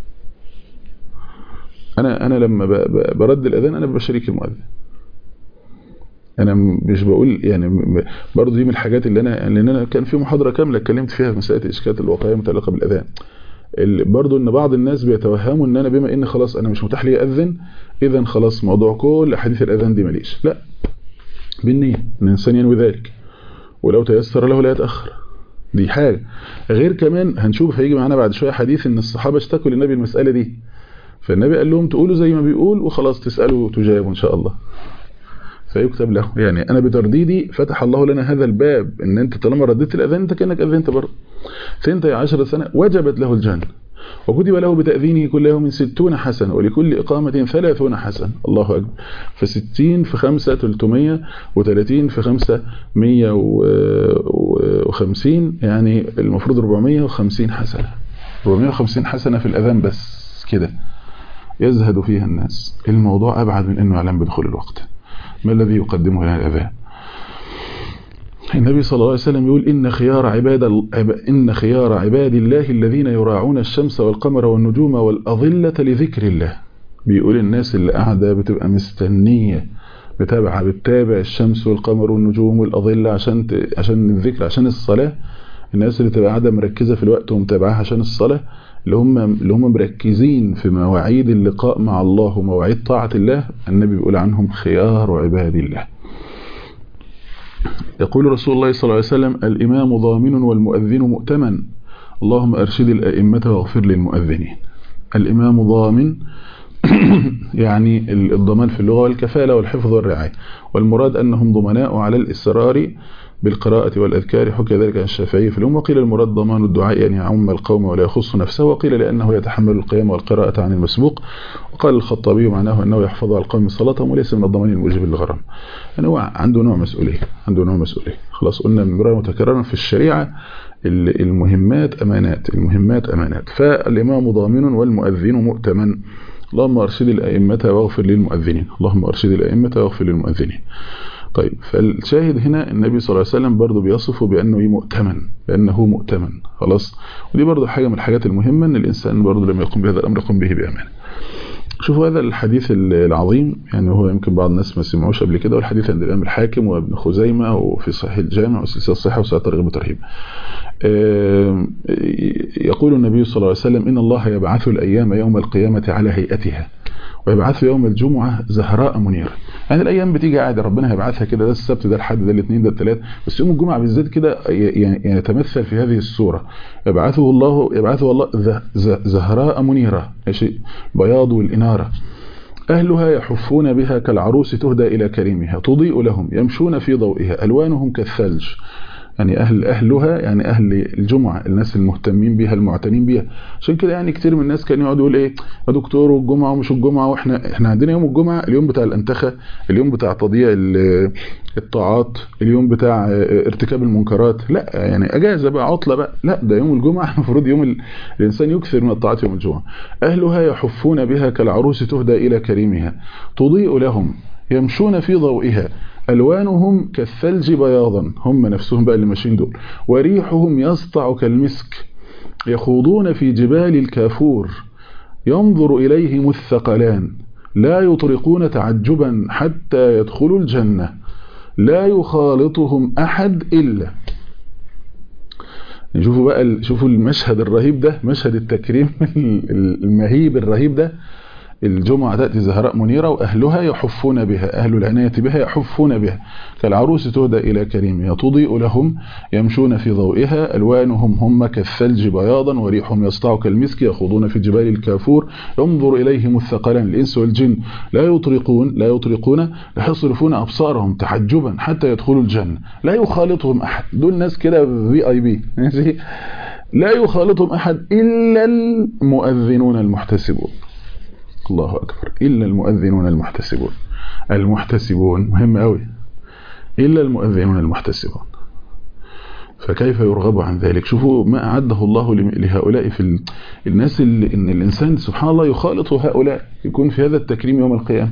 أنا أنا لما برد الأذان أنا بشريك المؤذن انا مش بقول يعني برضه دي من الحاجات اللي انا لان انا كان في محاضره كامله اتكلمت فيها في مساله الاشكالات الواقعيه المتعلقه بالاذان برضه ان بعض الناس بيتوهموا ان انا بما ان خلاص انا مش متاح لي اذن اذا خلاص موضوع كل احاديث الاذان دي ماليش لا بالنيه ان الانسان ينوي ذلك ولو تيسر له لا يتاخر دي حاجه غير كمان هنشوف هيجي معانا بعد شويه حديث ان الصحابه اشتكوا للنبي المساله دي فالنبي قال لهم تقولوا زي ما بيقول وخلاص تسالوا تجاوبوا ان شاء الله فيكتب له يعني انا بترديدي فتح الله لنا هذا الباب ان انت طالما رديت الاذان انت كانك اذنت برضه ثنتي عشر سنه وجبت له الجنه وكتب له بتأذينه كل يوم ستون حسنة ولكل إقامة ثلاثون حسنة الله أكبر فستين في خمسة تلتمية وثلاثين في خمسة مية وخمسين يعني المفروض ربعمية وخمسين حسنة ربعمية وخمسين حسنة في الأذان بس كده يزهد فيها الناس الموضوع أبعد من أنه يعلم بدخول الوقت ما الذي يقدمه لنا الأذان النبي صلى الله عليه وسلم يقول إن خيار عباد إن خيار عباد الله الذين يراعون الشمس والقمر والنجوم والأظلة لذكر الله بيقول الناس اللي قاعدة بتبقى مستنية بتابعة بتتابع الشمس والقمر والنجوم والأظلة عشان ت... عشان الذكر عشان الصلاة الناس اللي تبقى قاعدة مركزة في الوقت ومتابعاها عشان الصلاة اللي هم اللي هم مركزين في مواعيد اللقاء مع الله ومواعيد طاعة الله النبي بيقول عنهم خيار عباد الله يقول رسول الله صلى الله عليه وسلم الإمام ضامن والمؤذن مؤتمن اللهم أرشد الأئمة واغفر للمؤذنين الإمام ضامن يعني الضمان في اللغة والكفالة والحفظ والرعاية والمراد أنهم ضمناء على الإسرار بالقراءة والأذكار حكى ذلك عن الشافعي في الأم وقيل المراد ضمان الدعاء يعني يعم القوم ولا يخص نفسه وقيل لأنه يتحمل القيام والقراءة عن المسبوق وقال الخطابي معناه أنه يحفظ على القوم صلاتهم وليس من الضمان الموجب للغرام يعني هو عنده نوع مسؤولية عنده نوع مسؤولية خلاص قلنا مرة متكررا في الشريعة المهمات أمانات المهمات أمانات فالإمام ضامن والمؤذن مؤتمن اللهم أرشد الأئمة واغفر للمؤذنين اللهم أرشد الأئمة واغفر للمؤذنين طيب فالشاهد هنا النبي صلى الله عليه وسلم برضه بيصفه بأنه مؤتمن بأنه مؤتمن خلاص ودي برضه حاجة من الحاجات المهمة أن الإنسان برضه لما يقوم بهذا الأمر يقوم به بأمانة شوفوا هذا الحديث العظيم يعني هو يمكن بعض الناس ما سمعوش قبل كده والحديث عند الإمام الحاكم وابن خزيمة وفي صحيح الجامع والسلسلة الصحة وسائل ترغيب وترهيب يقول النبي صلى الله عليه وسلم إن الله يبعث الأيام يوم القيامة على هيئتها ويبعث يوم الجمعة زهراء منيرة يعني الأيام بتيجي عادي ربنا هيبعثها كده ده السبت ده الحد ده الاثنين ده الثلاث بس يوم الجمعة بالذات كده يعني يتمثل في هذه الصورة يبعثه الله يبعثه الله زهراء منيرة ماشي بياض والإنارة أهلها يحفون بها كالعروس تهدى إلى كريمها تضيء لهم يمشون في ضوئها ألوانهم كالثلج يعني أهل أهلها يعني أهل الجمعة الناس المهتمين بها المعتنين بها عشان كده يعني كتير من الناس كانوا يقعدوا يقول إيه يا دكتور والجمعة ومش الجمعة وإحنا إحنا عندنا يوم الجمعة اليوم بتاع الأنتخة اليوم بتاع تضييع الطاعات اليوم بتاع ارتكاب المنكرات لا يعني أجازة بقى عطلة بقى لا ده يوم الجمعة المفروض يوم الإنسان يكثر من الطاعات يوم الجمعة أهلها يحفون بها كالعروس تهدى إلى كريمها تضيء لهم يمشون في ضوئها ألوانهم كالثلج بياضا هم نفسهم بقى اللي ماشيين دول وريحهم يسطع كالمسك يخوضون في جبال الكافور ينظر إليهم الثقلان لا يطرقون تعجبا حتى يدخلوا الجنة لا يخالطهم أحد إلا شوفوا بقى شوفوا المشهد الرهيب ده مشهد التكريم المهيب الرهيب ده الجمعة تأتي زهراء منيرة وأهلها يحفون بها أهل العناية بها يحفون بها كالعروس تهدى إلى كريمها تضيء لهم يمشون في ضوئها ألوانهم هم كالثلج بياضا وريحهم يسطع كالمسك يخوضون في جبال الكافور ينظر إليهم الثقلان الإنس والجن لا يطرقون لا يطرقون لا يصرفون أبصارهم تحجبا حتى يدخلوا الجنة لا يخالطهم أحد دول ناس كده في اي بي لا يخالطهم أحد إلا المؤذنون المحتسبون الله أكبر إلا المؤذنون المحتسبون المحتسبون مهم قوي إلا المؤذنون المحتسبون فكيف يرغب عن ذلك شوفوا ما أعده الله لهؤلاء في الناس اللي إن الإنسان سبحان الله يخالط هؤلاء يكون في هذا التكريم يوم القيامة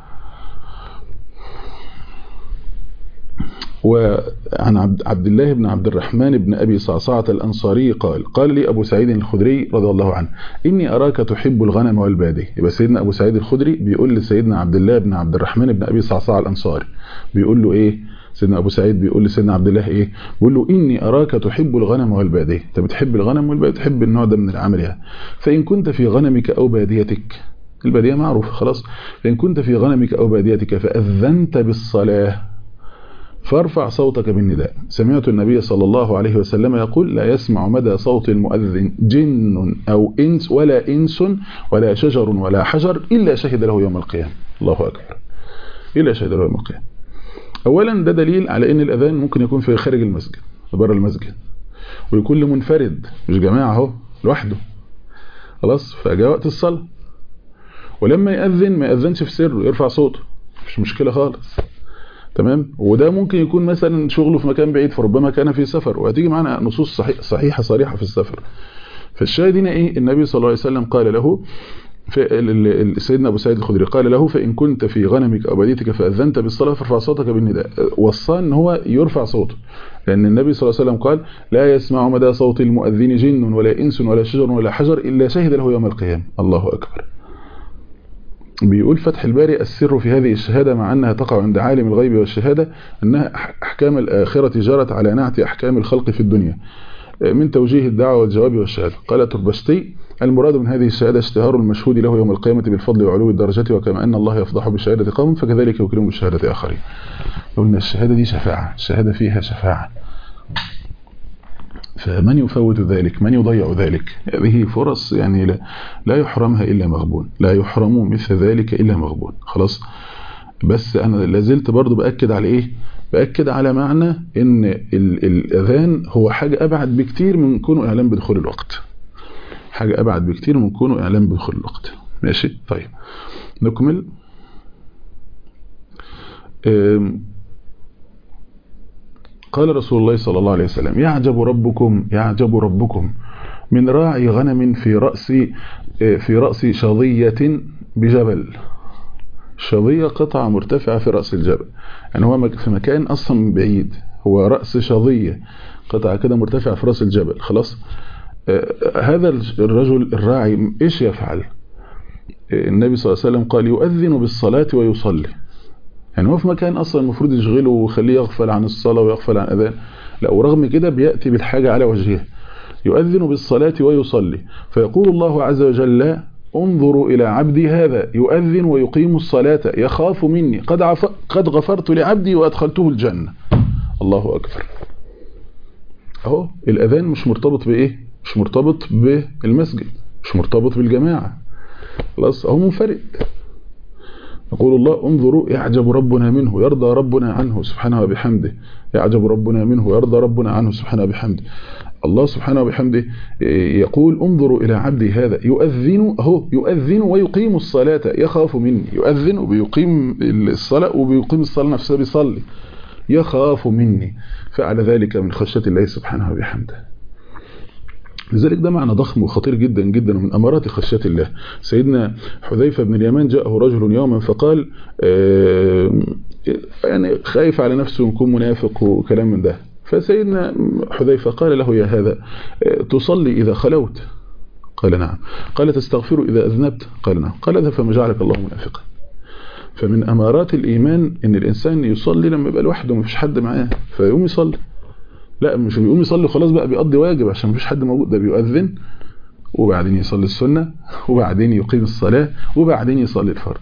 وعن عبد الله بن عبد الرحمن بن أبي صعصعة الأنصاري قال قال لي أبو سعيد الخدري رضي الله عنه إني أراك تحب الغنم والبادي يبقى سيدنا أبو سعيد الخدري بيقول لسيدنا عبد الله بن عبد الرحمن بن أبي صعصعة الأنصاري بيقول له إيه سيدنا أبو سعيد بيقول لسيدنا عبد الله إيه بيقول له إني أراك تحب الغنم والبادية أنت بتحب الغنم والبادية تحب النوع ده من العمل يعني فإن كنت في غنمك أو باديتك البادية معروفة خلاص فإن كنت في غنمك أو باديتك فأذنت بالصلاة فارفع صوتك بالنداء سمعت النبي صلى الله عليه وسلم يقول لا يسمع مدى صوت المؤذن جن أو إنس ولا إنس ولا شجر ولا حجر إلا شهد له يوم القيامة الله أكبر إلا شهد له يوم القيامة أولا ده دليل على أن الأذان ممكن يكون في خارج المسجد بره المسجد ويكون لمنفرد مش جماعة اهو لوحده خلاص فجاء وقت الصلاة ولما يأذن ما يأذنش في سره يرفع صوته مش مشكلة خالص تمام وده ممكن يكون مثلا شغله في مكان بعيد فربما كان في سفر وهتيجي معنا نصوص صحيح صحيحة صريحة في السفر فالشاهد هنا ايه النبي صلى الله عليه وسلم قال له سيدنا ابو سعيد الخدري قال له فان كنت في غنمك او بديتك فاذنت بالصلاه فارفع صوتك بالنداء وصى ان هو يرفع صوته لان النبي صلى الله عليه وسلم قال لا يسمع مدى صوت المؤذن جن ولا انس ولا شجر ولا حجر الا شهد له يوم القيامه الله اكبر بيقول فتح الباري السر في هذه الشهادة مع أنها تقع عند عالم الغيب والشهادة أنها أحكام الآخرة جرت على نعت أحكام الخلق في الدنيا من توجيه الدعوة والجواب والشهادة قال تربشتي المراد من هذه الشهادة اشتهار المشهود له يوم القيامة بالفضل وعلو الدرجة وكما أن الله يفضح بشهادة قوم فكذلك يكرم بشهادة آخرين قلنا الشهادة دي شفاعة الشهادة فيها شفاعة فمن يفوت ذلك من يضيع ذلك هذه فرص يعني لا, لا يحرمها إلا مغبون لا يحرم مثل ذلك إلا مغبون خلاص بس أنا لازلت برضو بأكد على إيه بأكد على معنى إن الأذان هو حاجة أبعد بكتير من كونه إعلام بدخول الوقت حاجة أبعد بكتير من كونه إعلام بدخول الوقت ماشي طيب نكمل قال رسول الله صلى الله عليه وسلم يعجب ربكم يعجب ربكم من راعي غنم في رأس في رأس شظية بجبل شظية قطعة مرتفعة في رأس الجبل يعني هو في مكان أصلا بعيد هو رأس شظية قطعة كده مرتفعة في رأس الجبل خلاص هذا الرجل الراعي إيش يفعل النبي صلى الله عليه وسلم قال يؤذن بالصلاة ويصلي يعني هو في مكان أصلا المفروض يشغله ويخليه يغفل عن الصلاة ويغفل عن أذان لا ورغم كده بيأتي بالحاجة على وجهها يؤذن بالصلاة ويصلي فيقول الله عز وجل انظروا إلى عبدي هذا يؤذن ويقيم الصلاة يخاف مني قد, عف... قد غفرت لعبدي وأدخلته الجنة الله أكبر أهو الأذان مش مرتبط بإيه مش مرتبط بالمسجد مش مرتبط بالجماعة خلاص أهو منفرد يقول الله انظروا يعجب ربنا منه يرضى ربنا عنه سبحانه وبحمده يعجب ربنا منه يرضى ربنا عنه سبحانه وبحمده الله سبحانه وبحمده يقول انظروا إلى عبدي هذا يؤذن اهو يؤذن ويقيم الصلاة يخاف مني يؤذن وبيقيم الصلاة وبيقيم الصلاة نفسها بيصلي يخاف مني فعل ذلك من خشية الله سبحانه وبحمده لذلك ده معنى ضخم وخطير جدا جدا ومن أمارات خشية الله سيدنا حذيفة بن اليمان جاءه رجل يوما فقال يعني خايف على نفسه يكون منافق وكلام من ده فسيدنا حذيفة قال له يا هذا تصلي إذا خلوت قال نعم قال تستغفر إذا أذنبت قال نعم قال هذا فما جعلك الله منافقا فمن أمارات الإيمان إن الإنسان يصلي لما يبقى لوحده مفيش حد معاه فيقوم يصلي لا مش بيقوم يصلي خلاص بقى بيقضي واجب عشان مفيش حد موجود ده بيؤذن وبعدين يصلي السنة وبعدين يقيم الصلاة وبعدين يصلي الفرض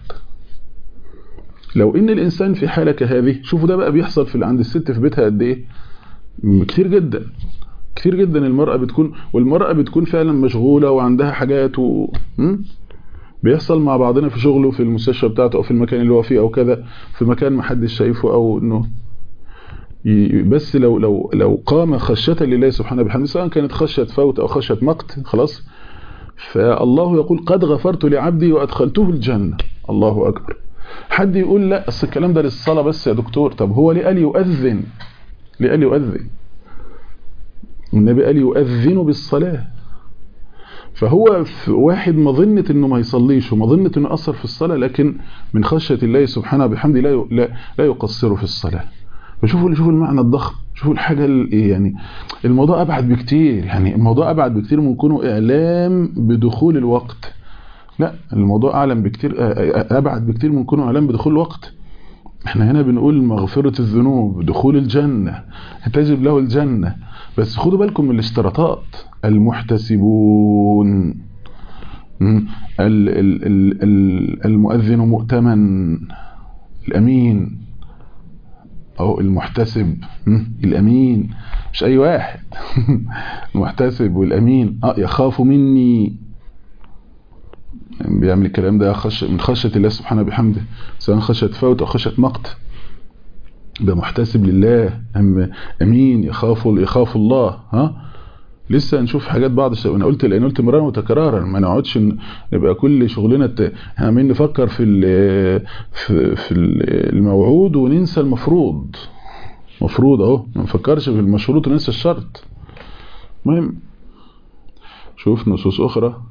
لو ان الانسان في حالة كهذه شوفوا ده بقى بيحصل في عند الست في بيتها قد ايه كتير جدا كتير جدا المرأة بتكون والمرأة بتكون فعلا مشغولة وعندها حاجات و... بيحصل مع بعضنا في شغله في المستشفى بتاعته او في المكان اللي هو فيه او كذا في مكان ما حدش شايفه او انه بس لو لو لو قام خشية لله سبحانه وبحمده سواء كانت خشية فوت او خشية مقت خلاص فالله يقول قد غفرت لعبدي وادخلته الجنة الله اكبر حد يقول لا اصل الكلام ده للصلاة بس يا دكتور طب هو ليه قال يؤذن ليه قال يؤذن النبي قال يؤذن بالصلاة فهو واحد مظنة انه ما يصليش ومظنة انه اثر في الصلاة لكن من خشية الله سبحانه بحمده لا لا لا يقصر في الصلاة فشوفوا شوفوا المعنى الضخم شوفوا الحاجة يعني الموضوع ابعد بكتير يعني الموضوع ابعد بكتير من كونه اعلام بدخول الوقت لا الموضوع اعلم بكتير ابعد بكتير من كونه اعلام بدخول الوقت احنا هنا بنقول مغفرة الذنوب دخول الجنة تجب له الجنة بس خدوا بالكم من الاشتراطات المحتسبون المؤذن مؤتمن الأمين أو المحتسب الأمين مش أي واحد المحتسب والأمين اه يخاف مني بيعمل الكلام ده خش من خشية الله سبحانه بحمده سواء خشية فوت أو خشية مقت ده محتسب لله أم أمين يخاف يخاف الله ها لسه هنشوف حاجات بعض الشيء وانا قلت لان قلت مرارا وتكرارا ما نقعدش نبقى كل شغلنا احنا عمالين نفكر في في في الموعود وننسى المفروض مفروض اهو ما نفكرش في المشروط وننسى الشرط المهم شوف نصوص اخرى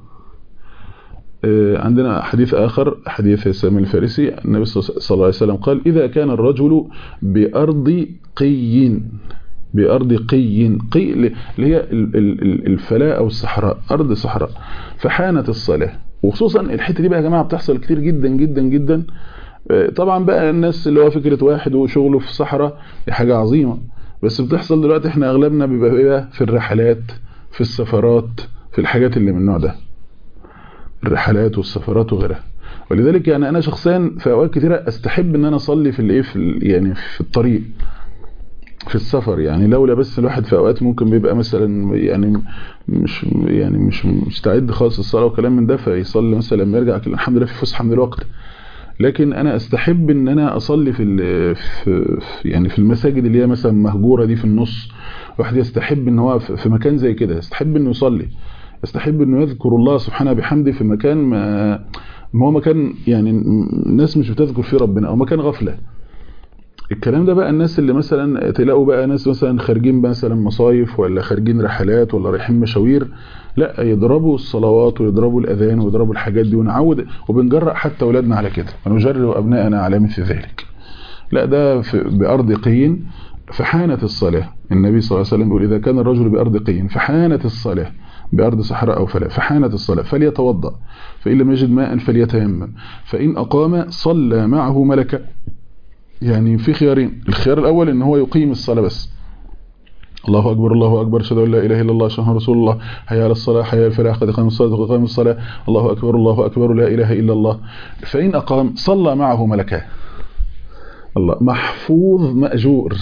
عندنا حديث آخر حديث سامي الفارسي النبي صلى الله عليه وسلم قال إذا كان الرجل بأرض قي بأرض قي قي اللي هي الفلاة أو الصحراء أرض صحراء فحانت الصلاة وخصوصا الحتة دي بقى يا جماعة بتحصل كتير جدا جدا جدا طبعا بقى الناس اللي هو فكرة واحد وشغله في الصحراء دي حاجة عظيمة بس بتحصل دلوقتي احنا أغلبنا بيبقى في الرحلات في السفرات في الحاجات اللي من النوع ده الرحلات والسفرات وغيرها ولذلك يعني انا شخصيا في اوقات كثيره استحب ان انا اصلي في الايه في يعني في الطريق في السفر يعني لولا بس الواحد في اوقات ممكن بيبقى مثلا يعني مش يعني مش مستعد خالص الصلاه وكلام من ده فيصلي مثلا لما يرجع الحمد لله في فسحه من الوقت لكن انا استحب ان انا اصلي في, في يعني في المساجد اللي هي مثلا مهجوره دي في النص الواحد يستحب ان هو في مكان زي كده يستحب انه يصلي يستحب انه يذكر الله سبحانه بحمده في مكان ما, ما هو مكان يعني الناس مش بتذكر فيه ربنا او مكان غفله الكلام ده بقى الناس اللي مثلا تلاقوا بقى ناس مثلا خارجين مثلا مصايف ولا خارجين رحلات ولا رايحين مشاوير لا يضربوا الصلوات ويضربوا الاذان ويضربوا الحاجات دي ونعود وبنجرأ حتى اولادنا على كده ونجرئ ابنائنا على مثل ذلك لا ده بارض قين فحانت الصلاه النبي صلى الله عليه وسلم يقول اذا كان الرجل بارض قين فحانت الصلاه بأرض صحراء أو فلا فحانت الصلاة فليتوضأ فإن لم يجد ماء فليتيمم فإن أقام صلى معه ملكة يعني في خيارين الخيار الأول إن هو يقيم الصلاة بس الله أكبر الله أكبر أشهد أن لا إله إلا الله أشهد أن رسول الله حي على الصلاة حي على الفلاح قد قام الصلاة قد قام الصلاة الله أكبر الله أكبر لا إله إلا الله فإن أقام صلى معه ملكان الله محفوظ مأجور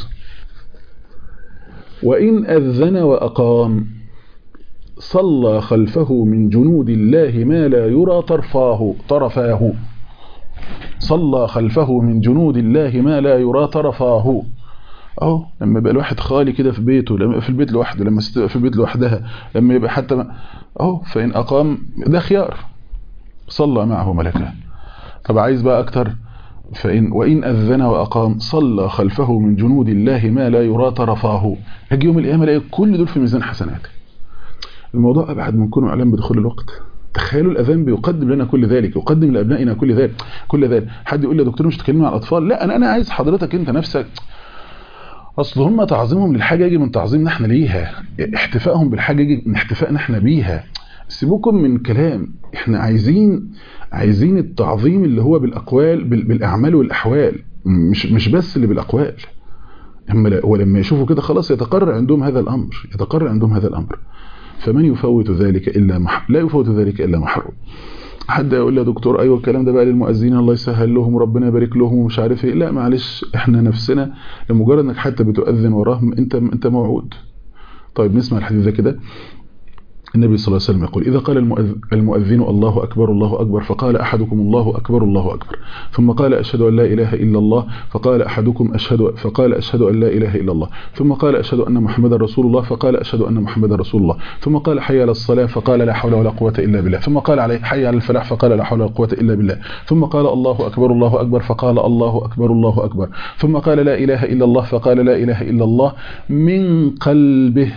وإن أذن وأقام صلى خلفه من جنود الله ما لا يرى طرفاه طرفاه صلى خلفه من جنود الله ما لا يرى طرفاه اهو لما يبقى الواحد خالي كده في بيته لما يبقى في البيت لوحده لما تبقى في البيت لوحدها لما يبقى حتى ما اهو فإن أقام ده خيار صلى معه ملكان طب عايز بقى أكتر فإن وإن أذن وأقام صلى خلفه من جنود الله ما لا يرى طرفاه هاجي يوم القيامة الاقي كل دول في ميزان حسناته الموضوع أبعد من كونه إعلام بدخول الوقت تخيلوا الأذان بيقدم لنا كل ذلك يقدم لأبنائنا كل ذلك كل ذلك حد يقول لي يا دكتور مش تكلمنا عن الأطفال لا أنا أنا عايز حضرتك أنت نفسك أصل هم تعظيمهم للحاجة يجي من تعظيمنا احنا ليها احتفائهم بالحاجة يجي من احتفائنا احنا بيها سيبوكم من كلام احنا عايزين عايزين التعظيم اللي هو بالأقوال بالأعمال والأحوال مش مش بس اللي بالأقوال هم ولما يشوفوا كده خلاص يتقرر عندهم هذا الأمر يتقرر عندهم هذا الأمر فمن يفوت ذلك إلا مح... لا يفوت ذلك إلا محروم حد يقول لي يا دكتور ايوه الكلام ده بقى للمؤذنين الله يسهل لهم وربنا يبارك لهم ومش عارف ايه لا معلش احنا نفسنا لمجرد انك حتى بتؤذن وراهم انت انت موعود طيب نسمع الحديث ده كده النبي صلى الله عليه وسلم يقول إذا قال المؤذن الله أكبر الله أكبر فقال أحدكم الله أكبر الله أكبر ثم قال أشهد أن لا إله إلا الله فقال أحدكم أشهد فقال أشهد أن لا إله إلا الله ثم قال أشهد أن محمدا رسول الله فقال أشهد أن محمدا رسول الله ثم قال حي على الصلاة فقال لا حول ولا قوة إلا بالله ثم قال عليه حي على الفلاح فقال لا حول ولا قوة إلا بالله ثم قال الله أكبر الله أكبر فقال الله أكبر الله أكبر ثم قال لا إله إلا الله فقال لا إله إلا الله من قلبه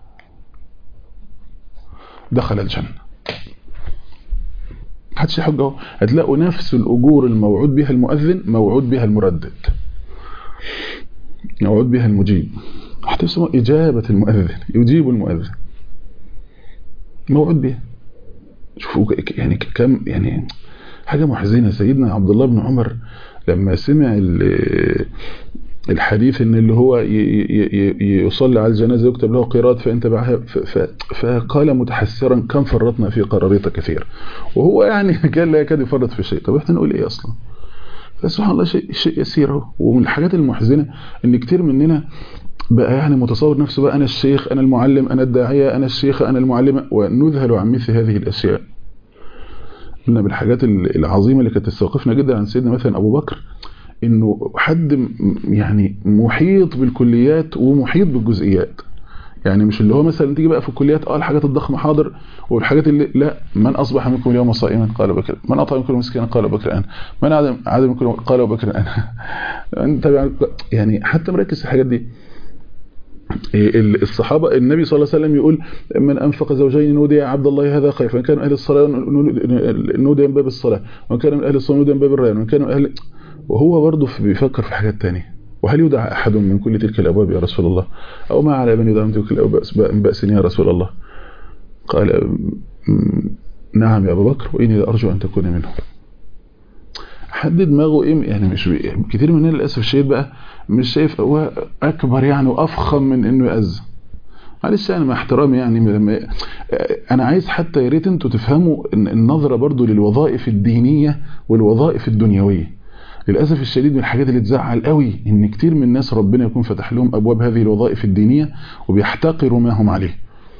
دخل الجنة محدش يحجه هتلاقوا نفس الأجور الموعود بها المؤذن موعود بها المردد موعود بها المجيب حتى يسمى إجابة المؤذن يجيب المؤذن موعود بها شوفوا يعني كم يعني حاجة محزنة سيدنا عبد الله بن عمر لما سمع الحديث ان اللي هو يصلي على الجنازة يكتب له قيراط فانت بعها فقال متحسرا كم فرطنا في قراريط كثير وهو يعني كان لا يكاد يفرط في شيء طب احنا نقول ايه اصلا فسبحان الله شيء, شيء يسير اهو ومن الحاجات المحزنة ان كتير مننا بقى يعني متصور نفسه بقى انا الشيخ انا المعلم انا الداعية انا الشيخة انا المعلمة ونذهل عن مثل هذه الاشياء قلنا بالحاجات العظيمة اللي كانت تستوقفنا جدا عن سيدنا مثلا ابو بكر انه حد يعني محيط بالكليات ومحيط بالجزئيات يعني مش اللي هو مثلا تيجي بقى في الكليات اه الحاجات الضخمه حاضر والحاجات اللي لا من اصبح منكم اليوم صائما قال بكر من اطعم منكم مسكينا قال بكر انا من عدم عدم منكم قال بكر انا انت يعني حتى مركز في الحاجات دي الصحابة النبي صلى الله عليه وسلم يقول من أنفق زوجين نودي يا عبد الله هذا خير فإن كان أهل الصلاة نودي من باب الصلاة وإن كان من أهل الصلاة نودي من باب الريان وإن كان من أهل وهو برضه بيفكر في حاجات تانية وهل يدعى أحد من كل تلك الأبواب يا رسول الله أو ما على من يدعى من تلك الأبواب بأس يا رسول الله قال نعم يا أبو بكر وإني لأرجو أن تكون منه حد دماغه إيه يعني مش كتير مننا للأسف الشديد بقى مش شايف هو أكبر يعني وأفخم من إنه يأذن معلش يعني مع احترامي يعني لما انا عايز حتى يا ريت انتوا تفهموا النظره برضو للوظائف الدينيه والوظائف الدنيويه للأسف الشديد من الحاجات اللي تزعل قوي ان كتير من الناس ربنا يكون فتح لهم ابواب هذه الوظائف الدينية وبيحتقروا ما هم عليه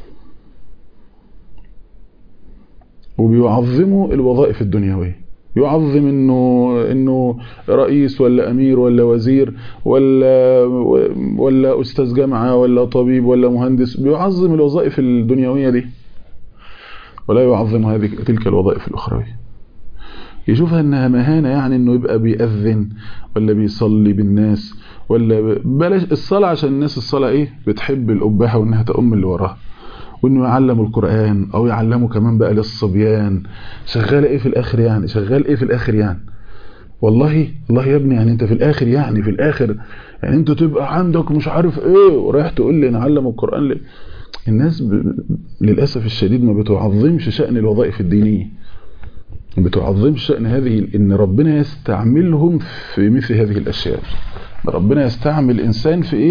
وبيعظموا الوظائف الدنيوية يعظم انه انه رئيس ولا امير ولا وزير ولا ولا استاذ جامعه ولا طبيب ولا مهندس بيعظم الوظائف الدنيويه دي ولا يعظم هذه تلك الوظائف الاخرويه يشوفها انها مهانة يعني انه يبقى بيأذن ولا بيصلي بالناس ولا بلاش الصلاة عشان الناس الصلاة ايه بتحب الأبهة وانها تأم اللي وراها وانه يعلم القرآن او يعلمه كمان بقى للصبيان شغال ايه في الاخر يعني شغال ايه في الاخر يعني والله والله يا ابني يعني انت في الاخر يعني في الاخر يعني انت تبقى عندك مش عارف ايه ورايح تقول لي نعلم القرآن ليه الناس ب... للأسف الشديد ما بتعظمش شأن الوظائف الدينية بتعظم شأن هذه ان ربنا يستعملهم في مثل هذه الاشياء ربنا يستعمل الانسان في ايه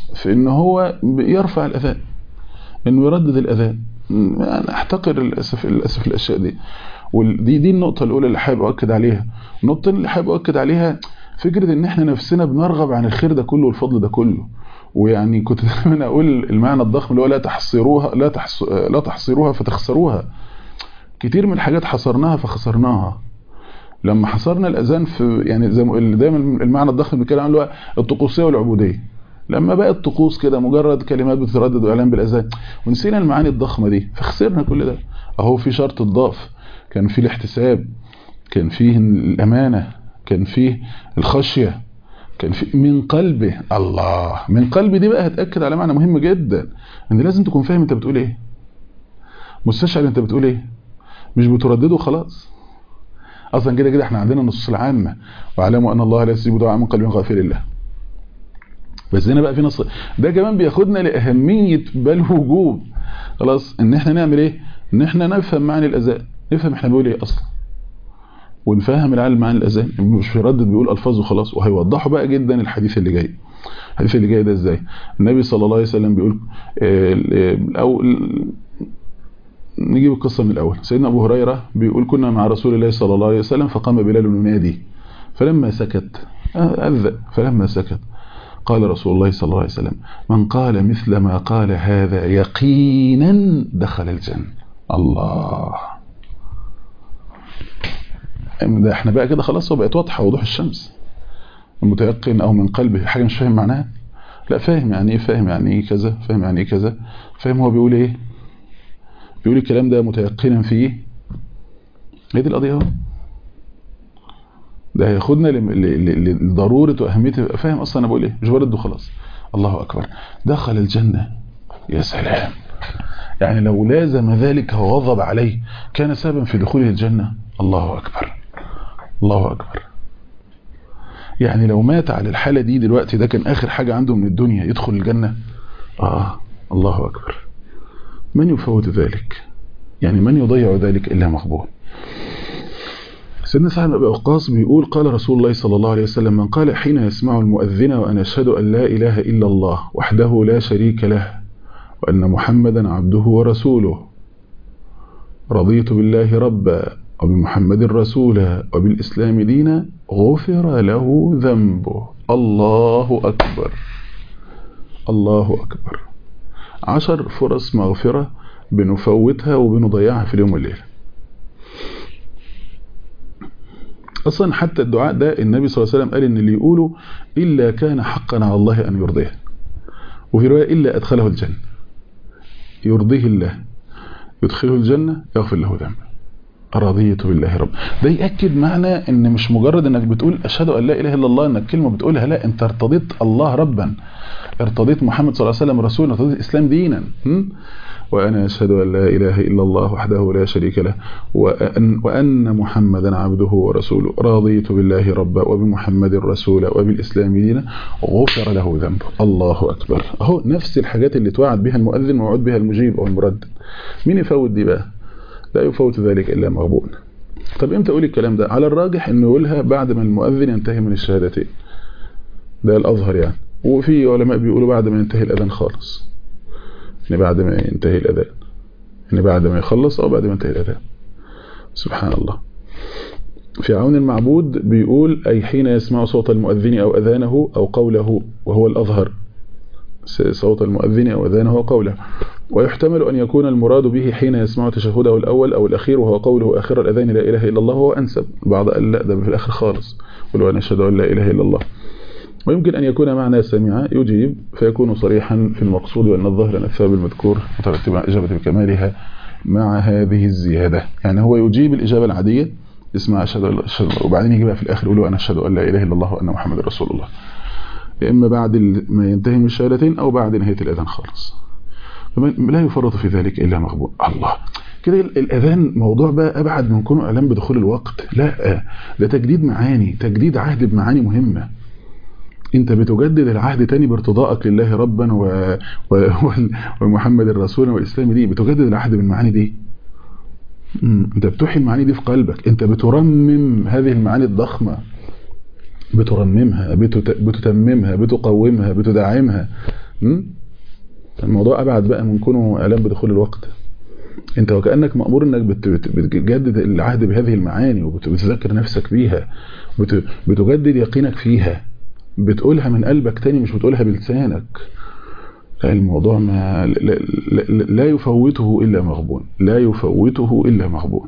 في ان هو يرفع الاذان انه يردد الاذان انا احتقر للاسف للاسف الاشياء دي ودي دي النقطه الاولى اللي حابب اؤكد عليها النقطه اللي حابب اؤكد عليها فكره ان احنا نفسنا بنرغب عن الخير ده كله والفضل ده كله ويعني كنت دايما اقول المعنى الضخم اللي هو لا تحصروها لا تحص لا تحصروها فتخسروها كتير من الحاجات حصرناها فخسرناها لما حصرنا الاذان في يعني زي ما دايما المعنى الضخم اللي بنتكلم عنه اللي هو الطقوسيه والعبوديه لما بقت طقوس كده مجرد كلمات بتتردد واعلان بالاذان ونسينا المعاني الضخمه دي فخسرنا كل ده اهو في شرط الضعف كان فيه الاحتساب كان فيه الامانه كان فيه الخشيه كان في من قلبه الله من قلبي دي بقى هتاكد على معنى مهم جدا ان لازم تكون فاهم انت بتقول ايه مستشعر انت بتقول ايه مش بتردده خلاص اصلا كده كده احنا عندنا النصوص العامه واعلموا ان الله لا يستجيب دعاء من قلب غافل الله بس هنا بقى في نص ده كمان بياخدنا لاهميه بل وجوب خلاص ان احنا نعمل ايه ان احنا نفهم معنى الاذان نفهم احنا بنقول ايه اصلا ونفهم العالم معنى الاذان مش يردد بيقول الفاظ وخلاص وهيوضحوا بقى جدا الحديث اللي جاي الحديث اللي جاي ده ازاي النبي صلى الله عليه وسلم بيقول او نجيب القصة من الأول سيدنا أبو هريرة بيقول كنا مع رسول الله صلى الله عليه وسلم فقام بلال ينادي فلما سكت أذى فلما سكت قال رسول الله صلى الله عليه وسلم من قال مثل ما قال هذا يقينا دخل الجنة الله ده احنا بقى كده خلاص بقت واضحة وضوح الشمس المتيقن او من قلبه حاجة مش فاهم معناها لا فاهم يعني ايه فاهم يعني ايه كذا فاهم يعني ايه كذا فاهم هو بيقول ايه بيقول الكلام ده متيقنا فيه هي دي القضية اهو ده هياخدنا لضرورة وأهمية فاهم أصلا أنا بقول إيه مش برد خلاص الله أكبر دخل الجنة يا سلام يعني لو لازم ذلك وغضب عليه كان سببا في دخوله الجنة الله أكبر الله أكبر يعني لو مات على الحالة دي دلوقتي ده كان آخر حاجة عنده من الدنيا يدخل الجنة آه الله أكبر من يفوت ذلك يعني من يضيع ذلك إلا مقبول سيدنا سعد بن وقاص بيقول قال رسول الله صلى الله عليه وسلم من قال حين يسمع المؤذن وأنا أشهد أن لا إله إلا الله وحده لا شريك له وأن محمدا عبده ورسوله رضيت بالله ربا وبمحمد رسولا وبالإسلام دينا غفر له ذنبه الله أكبر الله أكبر عشر فرص مغفرة بنفوتها وبنضيعها في اليوم والليلة أصلا حتى الدعاء ده النبي صلى الله عليه وسلم قال إن اللي يقوله إلا كان حقا على الله أن يرضيه وفي رواية إلا أدخله الجنة يرضيه الله يدخله الجنة يغفر له ذنبه رضيت بالله رب ده يأكد معنى ان مش مجرد انك بتقول اشهد ان لا اله الا الله انك كلمة بتقولها لا انت ارتضيت الله ربا ارتضيت محمد صلى الله عليه وسلم رسولا ارتضيت الاسلام دينا وأنا أشهد أن لا إله إلا الله وحده لا شريك له وأن, وأن محمدا عبده ورسوله رضيت بالله ربا وبمحمد رسولا وبالإسلام دينا غفر له ذنبه الله أكبر أهو نفس الحاجات اللي توعد بها المؤذن ووعد بها المجيب أو المردد مين يفوت دي بقى لا يفوت ذلك إلا مغبون طب امتى أقول الكلام ده على الراجح أنه يقولها بعد ما المؤذن ينتهي من الشهادتين ده الأظهر يعني وفي علماء بيقولوا بعد ما ينتهي الأذان خالص ان بعد ما ينتهي الأذان ان بعد ما يخلص أو بعد ما ينتهي الأذان سبحان الله في عون المعبود بيقول أي حين يسمع صوت المؤذن أو أذانه أو قوله وهو الأظهر صوت المؤذن أو أذانه أو قوله ويحتمل أن يكون المراد به حين يسمع تشهده الأول أو الأخير وهو قوله آخر الأذان لا إله إلا الله هو أنسب بعض قال لا ده في الآخر خالص ولو أن أشهد أن لا إله إلا الله ويمكن أن يكون معنى سمع يجيب فيكون صريحا في المقصود وأن الظهر أن الثواب المذكور مترتب على إجابة بكمالها مع هذه الزيادة يعني هو يجيب الإجابة العادية اسمع أشهد وبعدين يجيبها في الآخر يقول أنا أشهد أن لا إله إلا الله وأن محمد رسول الله يا إما بعد ما ينتهي من الشهادتين أو بعد نهاية الأذان خالص لا يفرط في ذلك إلا مقبول الله كده الأذان موضوع بقى أبعد من كونه إعلام بدخول الوقت لا ده تجديد معاني تجديد عهد بمعاني مهمة انت بتجدد العهد تاني بارتضائك لله ربا و... و... ومحمد الرسول والإسلام دي بتجدد العهد بالمعاني دي انت بتوحي المعاني دي في قلبك انت بترمم هذه المعاني الضخمة بترممها بتت... بتتممها بتقومها بتدعمها م? الموضوع ابعد بقى من كونه اعلام بدخول الوقت انت وكانك مامور انك بت- بت- بتجدد العهد بهذه المعاني وبتذكر نفسك بيها بت- بتجدد يقينك فيها بتقولها من قلبك تاني مش بتقولها بلسانك لا الموضوع ما لا, لا, لا يفوته الا مغبون لا يفوته الا مغبون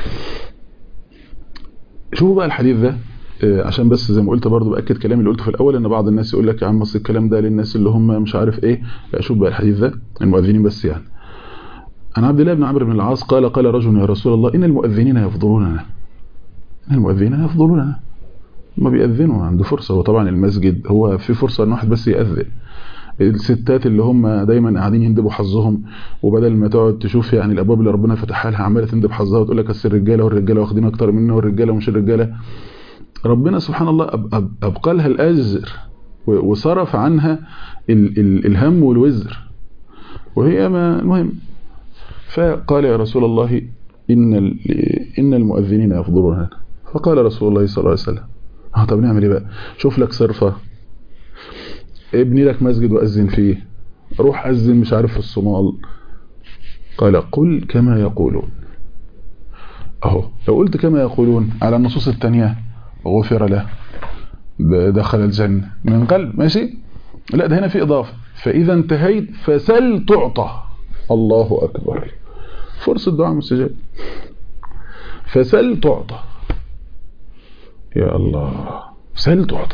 شوفوا بقى الحديث ده آه، عشان بس زي ما قلت برضو باكد كلامي اللي قلته في الاول ان بعض الناس يقول لك يا عم اصل الكلام ده للناس اللي هم مش عارف ايه لا شوف بقى الحديث ده المؤذنين بس يعني عن عبد الله بن عمرو بن العاص قال قال رجل يا رسول الله ان المؤذنين يفضلوننا ان المؤذنين يفضلوننا ما بيأذنوا عنده فرصة وطبعا المسجد هو في فرصة ان واحد بس يأذن الستات اللي هم دايما قاعدين يندبوا حظهم وبدل ما تقعد تشوف يعني الابواب اللي ربنا فتحها لها عماله تندب حظها وتقول لك اصل الرجاله والرجاله واخدين اكتر منا والرجاله ومش الرجاله ربنا سبحان الله أب- أب- ابقى لها الاجر و- وصرف عنها ال ال الهم والوزر وهي ما المهم فقال يا رسول الله ان ال- ان المؤذنين يفضلون فقال رسول الله صلى الله عليه وسلم اه طب نعمل ايه بقى شوف لك صرفه ابني لك مسجد وأذن فيه روح أذن مش عارف في الصومال قال قل كما يقولون أهو لو قلت كما يقولون على النصوص التانية غفر له دخل الجنة من قلب ماشي لا ده هنا في إضافة فإذا انتهيت فسل تعطى الله أكبر فرصة دعاء مستجاب فسل تعطى يا الله سل تعطى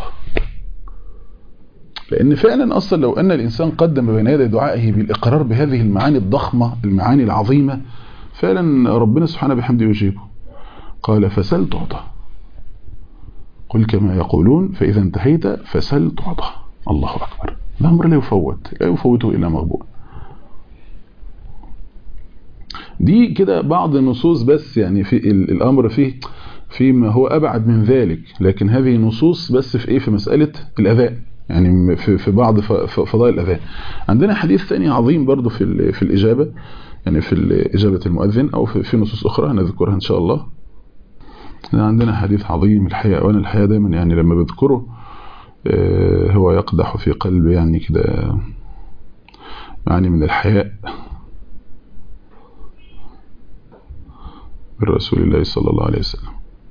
لأن فعلا أصلا لو أن الإنسان قدم بين يدي دعائه بالإقرار بهذه المعاني الضخمة المعاني العظيمة فعلا ربنا سبحانه بحمده يجيبه قال فسل تعطى قل كما يقولون فإذا انتهيت فسل تعطى الله أكبر الأمر لا يفوت لا يفوته إلا مغبون دي كده بعض النصوص بس يعني في ال- الأمر فيه فيما هو أبعد من ذلك لكن هذه نصوص بس في إيه في مسألة الأذان يعني في في بعض ف- ف- فضائل الأذان عندنا حديث ثاني عظيم برضو في ال- في الإجابة يعني في إجابة المؤذن أو في في نصوص أخرى هنذكرها إن شاء الله عندنا حديث عظيم الحقيقة وأنا الحقيقة دايما يعني لما بذكره آه، هو يقدح في قلبي يعني كده يعني من الحياء من رسول الله صلى الله عليه وسلم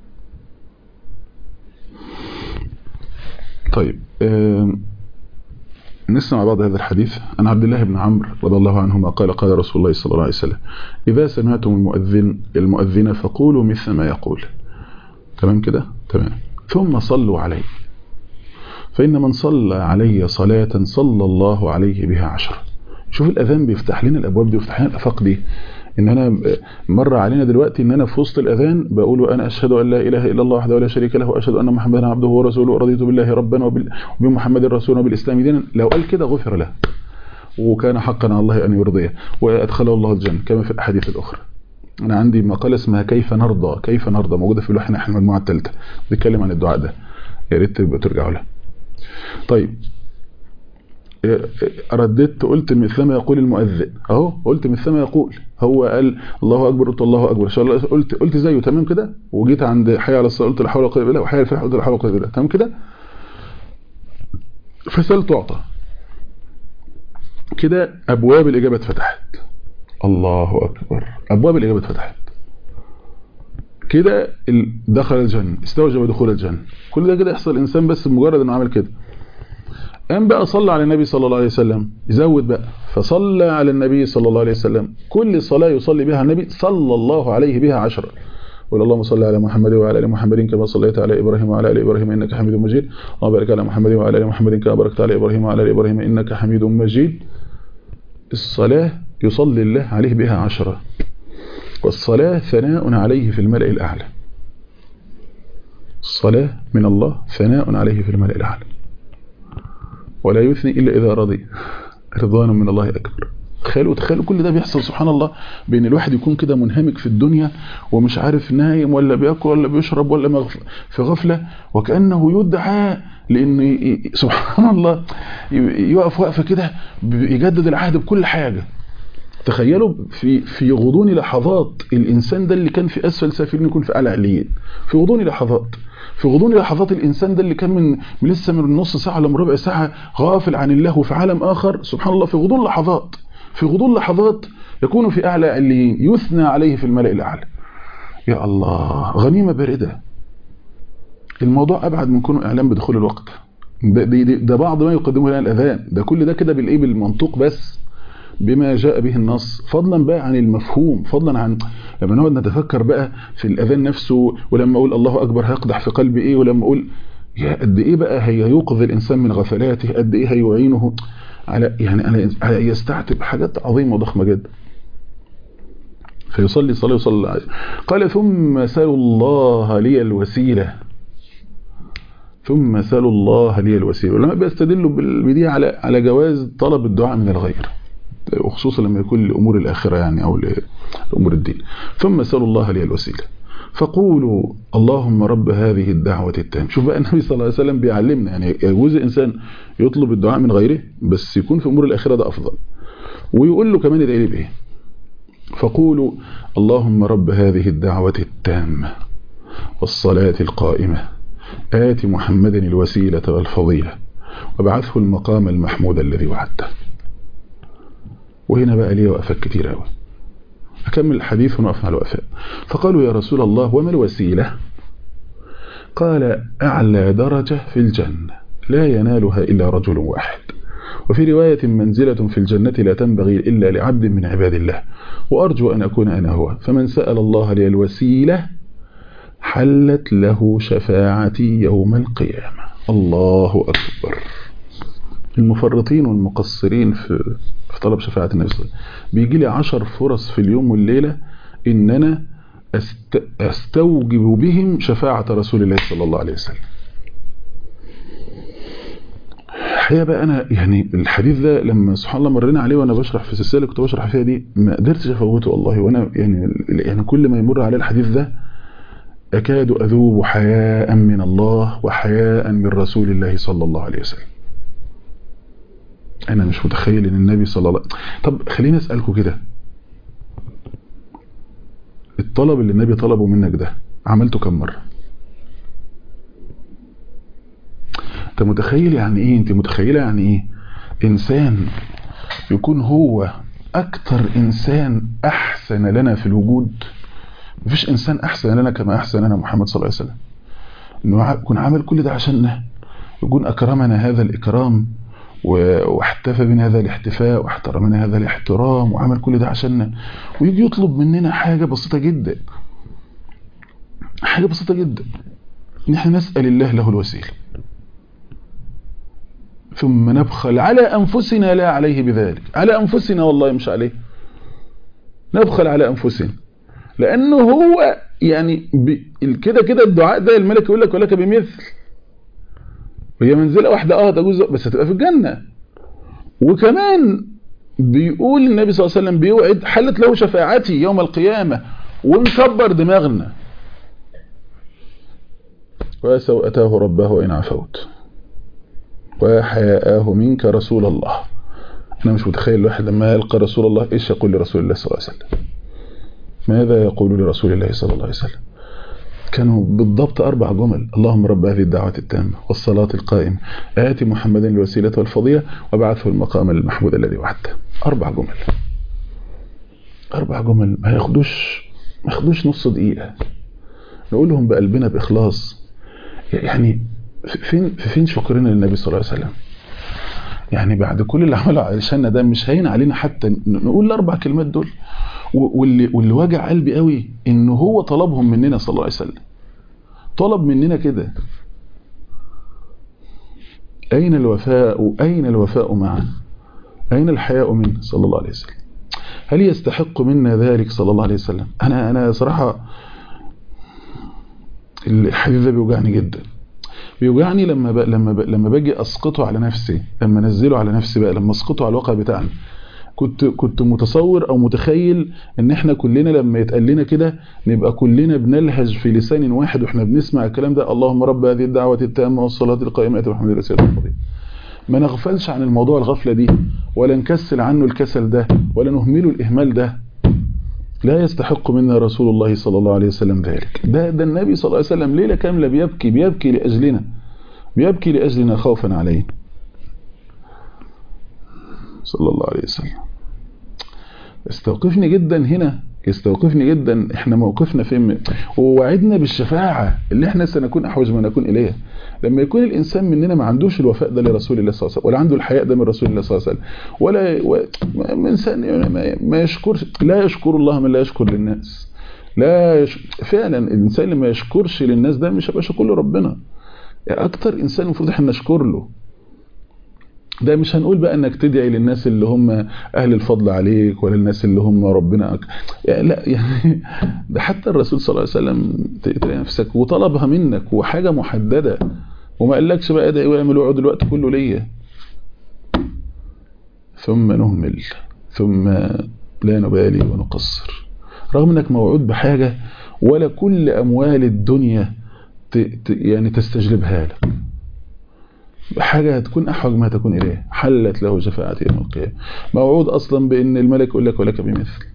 طيب آه، نسمع بعض هذا الحديث عن عبد الله بن عمرو رضي الله عنهما قال قال رسول الله صلى الله عليه وسلم إذا سمعتم المؤذن المؤذن فقولوا مثل ما يقول تمام كده تمام ثم صلوا عليه فإن من صلى علي صلاة صلى الله عليه بها عشرة شوف الأذان بيفتح لنا الأبواب دي ويفتح لنا الأفاق دي إن أنا مر علينا دلوقتي إن أنا في وسط الأذان بقول أنا أشهد أن لا إله إلا الله وحده لا شريك له وأشهد أن محمدا عبده ورسوله ورضيت بالله ربا وبال- وبمحمد رسولا وبالإسلام دينا لو قال كده غفر له وكان حقا على الله أن يرضيه وأدخله الله الجنة كما في الأحاديث الأخرى أنا عندي مقالة اسمها كيف نرضى كيف نرضى موجودة في لوحنا احنا المجموعة الثالثة بتتكلم عن الدعاء ده يا ريت تبقى ترجعوا لها طيب رددت قلت مثلما يقول المؤذن اهو قلت مثلما يقول هو قال الله اكبر قلت الله اكبر ان شاء الله قلت قلت زيه تمام كده وجيت عند حي على الصلاه قلت لا حول ولا قوه الا بالله وحي على الفلاح قلت لا حول ولا قوه الا بالله تمام كده فسل تعطى كده ابواب الاجابه اتفتحت الله اكبر ابواب الاجابه اتفتحت كده ال- دخل الجنه استوجب دخول الجنه كل ده كده يحصل الانسان بس بمجرد انه عمل كده قام بقى صلى على النبي صلى الله عليه وسلم يزود بقى فصلى على النبي صلى الله عليه وسلم كل صلاة يصلي بها النبي صلى الله عليه بها عشرة قل اللهم صل على محمد وعلى ال محمد كما صليت على ابراهيم وعلى ال ابراهيم انك حميد مجيد وبارك على محمد وعلى ال محمد كما باركت على ابراهيم وعلى ال ابراهيم انك حميد مجيد الصلاة يصلي الله عليه بها عشرة والصلاة ثناء عليه في الملأ الأعلى الصلاة من الله ثناء عليه في الملأ الأعلى ولا يثني إلا إذا رضي رضوانا من الله أكبر تخيلوا تخيلوا كل ده بيحصل سبحان الله بين الواحد يكون كده منهمك في الدنيا ومش عارف نايم ولا بياكل ولا بيشرب ولا مغف في غفلة وكأنه يدعى لأن ي- سبحان الله ي- يقف وقفة كده يجدد العهد بكل حاجة تخيلوا في في غضون لحظات الإنسان ده اللي كان في أسفل سافلين يكون في أعلى عليين في غضون لحظات في غضون لحظات الإنسان ده اللي كان من من لسه من نص ساعة ولا من ربع ساعة غافل عن الله وفي عالم آخر سبحان الله في غضون لحظات في غضون لحظات يكون في أعلى عليين يثنى عليه في الملأ الأعلى يا الله غنيمة باردة الموضوع أبعد من كونه إعلام بدخول الوقت ده, ده, ده بعض ما يقدمه لنا الأذان ده كل ده كده بالإيه بالمنطوق بس بما جاء به النص فضلا بقى عن المفهوم فضلا عن لما نقعد نتفكر بقى في الأذان نفسه ولما أقول الله أكبر هيقدح في قلبي إيه ولما أقول يا قد إيه بقى هيوقظ الإنسان من غفلاته قد إيه هيعينه على يعني على يستعتب حاجات عظيمة وضخمة جدا فيصلي صلاه وصلى عليه قال ثم سألوا الله لي الوسيلة ثم سألوا الله لي الوسيلة ولما بيستدلوا بدي على على جواز طلب الدعاء من الغير وخصوصا لما يكون لأمور الآخرة يعني أو لأمور الدين ثم سألوا الله لي الوسيلة فقولوا اللهم رب هذه الدعوة التامة شوف بقى النبي صلى الله عليه وسلم بيعلمنا يعني يجوز الإنسان يطلب الدعاء من غيره بس يكون في أمور الآخرة ده أفضل ويقول له كمان ادعي لي بإيه فقولوا اللهم رب هذه الدعوة التامة والصلاة القائمة آت محمدا الوسيلة والفضيلة وابعثه المقام المحمود الذي وعدته وهنا بقى ليه وقفات كتير قوي أكمل الحديث ونقف مع الوقفات فقالوا يا رسول الله وما الوسيلة قال أعلى درجة في الجنة لا ينالها إلا رجل واحد وفي رواية منزلة في الجنة لا تنبغي إلا لعبد من عباد الله وأرجو أن أكون أنا هو فمن سأل الله لي الوسيلة حلت له شفاعتي يوم القيامة الله أكبر المفرطين والمقصرين في في طلب شفاعة النبي صلى الله عليه وسلم بيجي لي عشر فرص في اليوم والليلة إن أنا أست... أستوجب بهم شفاعة رسول الله صلى الله عليه وسلم الحقيقة بقى أنا يعني الحديث ده لما سبحان الله مرينا عليه وأنا بشرح في السلسلة اللي كنت بشرح فيها دي ما قدرتش أفوته والله وأنا يعني يعني كل ما يمر عليه الحديث ده أكاد أذوب حياء من الله وحياء من رسول الله صلى الله عليه وسلم أنا مش متخيل إن النبي صلى الله عليه وسلم طب خليني أسألكم كده الطلب اللي النبي طلبه منك ده عملته كم مرة انت متخيل يعني ايه انت متخيلة يعني ايه انسان يكون هو اكتر انسان احسن لنا في الوجود مفيش انسان احسن لنا كما احسن لنا محمد صلى الله عليه وسلم انه يكون عامل كل ده عشاننا يكون اكرمنا هذا الاكرام واحتفى بنا هذا الاحتفاء واحترمنا هذا الاحترام وعمل كل ده عشاننا ويجي يطلب مننا حاجة بسيطة جدا حاجة بسيطة جدا نحن نسأل الله له الوسيله ثم نبخل على أنفسنا لا عليه بذلك على أنفسنا والله مش عليه نبخل على أنفسنا لأنه هو يعني كده كده الدعاء ده الملك يقول لك ولك بمثل وهي منزلة واحدة اه تجوز بس هتبقى في الجنة وكمان بيقول النبي صلى الله عليه وسلم بيوعد حلت له شفاعتي يوم القيامة ونكبر دماغنا وسوءته ربه إن عفوت وحياءه منك رسول الله أنا مش متخيل الواحد لما يلقى رسول الله إيش يقول لرسول الله صلى الله عليه وسلم ماذا يقول لرسول الله صلى الله عليه وسلم كانوا بالضبط أربع جمل اللهم رب هذه الدعوة التامة والصلاة القائمة آت محمدا الوسيلة والفضية وابعثه المقام المحمود الذي وعدته أربع جمل أربع جمل ما ياخدوش ما ياخدوش نص دقيقة نقولهم بقلبنا بإخلاص يعني فين فين شكرنا للنبي صلى الله عليه وسلم يعني بعد كل اللي عمله علشان ده مش هين علينا حتى نقول الاربع كلمات دول واللي واللي وجع قلبي قوي ان هو طلبهم مننا صلى الله عليه وسلم طلب مننا كده اين الوفاء اين الوفاء معه اين الحياء منه صلى الله عليه وسلم هل يستحق منا ذلك صلى الله عليه وسلم انا انا صراحه الحديث ده بيوجعني جدا بيوجعني لما ب... لما ب... لما باجي اسقطه على نفسي لما انزله على نفسي بقى لما اسقطه على الواقع بتاعنا كنت كنت متصور او متخيل ان احنا كلنا لما يتقال لنا كده نبقى كلنا بنلهج في لسان واحد واحنا بنسمع الكلام ده اللهم رب هذه الدعوه التامه والصلاه القائمه محمد رسول الله ما نغفلش عن الموضوع الغفله دي ولا نكسل عنه الكسل ده ولا نهمله الاهمال ده لا يستحق منا رسول الله صلى الله عليه وسلم ذلك ده, ده النبي صلى الله عليه وسلم ليلة كاملة بيبكي بيبكي لأجلنا بيبكي لأجلنا خوفا علينا صلى الله عليه وسلم استوقفني جدا هنا يستوقفني جدا احنا موقفنا فين ووعدنا بالشفاعة اللي احنا سنكون احوج ما نكون اليها لما يكون الانسان مننا ما عندوش الوفاء ده لرسول الله صلى الله عليه وسلم ولا عنده الحياء ده من رسول الله صلى الله عليه وسلم ولا و... انسان ما يشكرش لا يشكر الله من لا يشكر للناس لا يش... فعلا الانسان اللي ما يشكرش للناس ده مش هيبقى شكور لربنا يعني اكتر انسان المفروض احنا نشكر له ده مش هنقول بقى انك تدعي للناس اللي هم اهل الفضل عليك ولا الناس اللي هم ربنا أك... يعني لا يعني ده حتى الرسول صلى الله عليه وسلم تلاقي نفسك وطلبها منك وحاجه محدده وما قالكش بقى ادعي واعمل واقعد الوقت كله ليا ثم نهمل ثم لا نبالي ونقصر رغم انك موعود بحاجه ولا كل اموال الدنيا ت... ت... يعني تستجلبها لك حاجة تكون أحوج ما تكون إليه حلت له شفاعة يوم القيامة موعود أصلا بأن الملك يقول لك ولك بمثل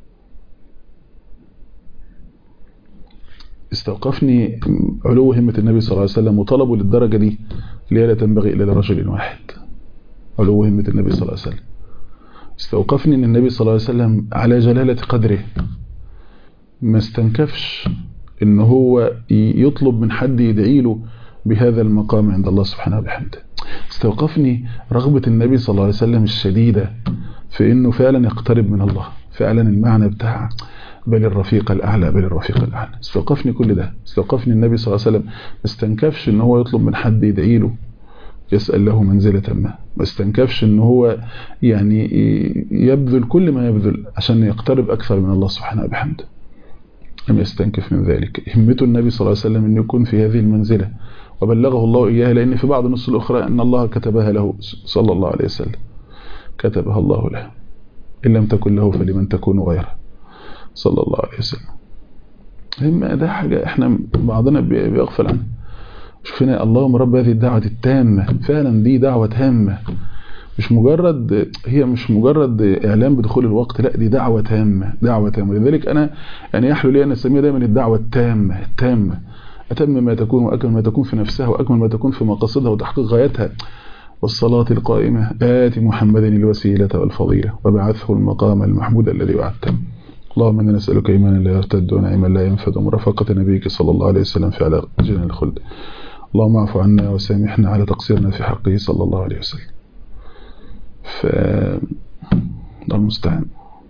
استوقفني علو همة النبي صلى الله عليه وسلم وطلبه للدرجة دي اللي هي لا تنبغي إلا لرجل واحد علو همة النبي صلى الله عليه وسلم استوقفني أن النبي صلى الله عليه وسلم على جلالة قدره ما استنكفش ان هو يطلب من حد يدعي له بهذا المقام عند الله سبحانه وبحمده استوقفني رغبة النبي صلى الله عليه وسلم الشديدة في انه فعلا يقترب من الله فعلا المعنى بتاع بل الرفيق الأعلى بل الرفيق الأعلى استوقفني كل ده استوقفني النبي صلى الله عليه وسلم ما استنكفش ان هو يطلب من حد يدعي له يسأل له منزلة ما ما استنكفش ان هو يعني يبذل كل ما يبذل عشان يقترب أكثر من الله سبحانه وبحمده لم يستنكف من ذلك همته النبي صلى الله عليه وسلم أن يكون في هذه المنزلة وبلغه الله إياها لأن في بعض النص الأخرى أن الله كتبها له صلى الله عليه وسلم كتبها الله له إن لم تكن له فلمن تكون غيره صلى الله عليه وسلم هم ده حاجة احنا بعضنا بيغفل عنها شوفنا اللهم رب هذه الدعوة التامة فعلا دي دعوة تامة مش مجرد هي مش مجرد اعلام بدخول الوقت لا دي دعوة تامة دعوة تامة لذلك انا يعني يحلو لي ان اسميها دايما الدعوة التامة التامة اتم ما تكون واكمل ما تكون في نفسها واكمل ما تكون في مقاصدها وتحقيق غايتها والصلاة القائمة آت محمد الوسيلة والفضيلة وبعثه المقام المحمود الذي وعدته اللهم انا نسألك ايمانا لا يرتد ونعيما لا ينفد ومرافقة نبيك صلى الله عليه وسلم في على جنة الخلد اللهم اعف عنا وسامحنا على تقصيرنا في حقه صلى الله عليه وسلم ف المستعان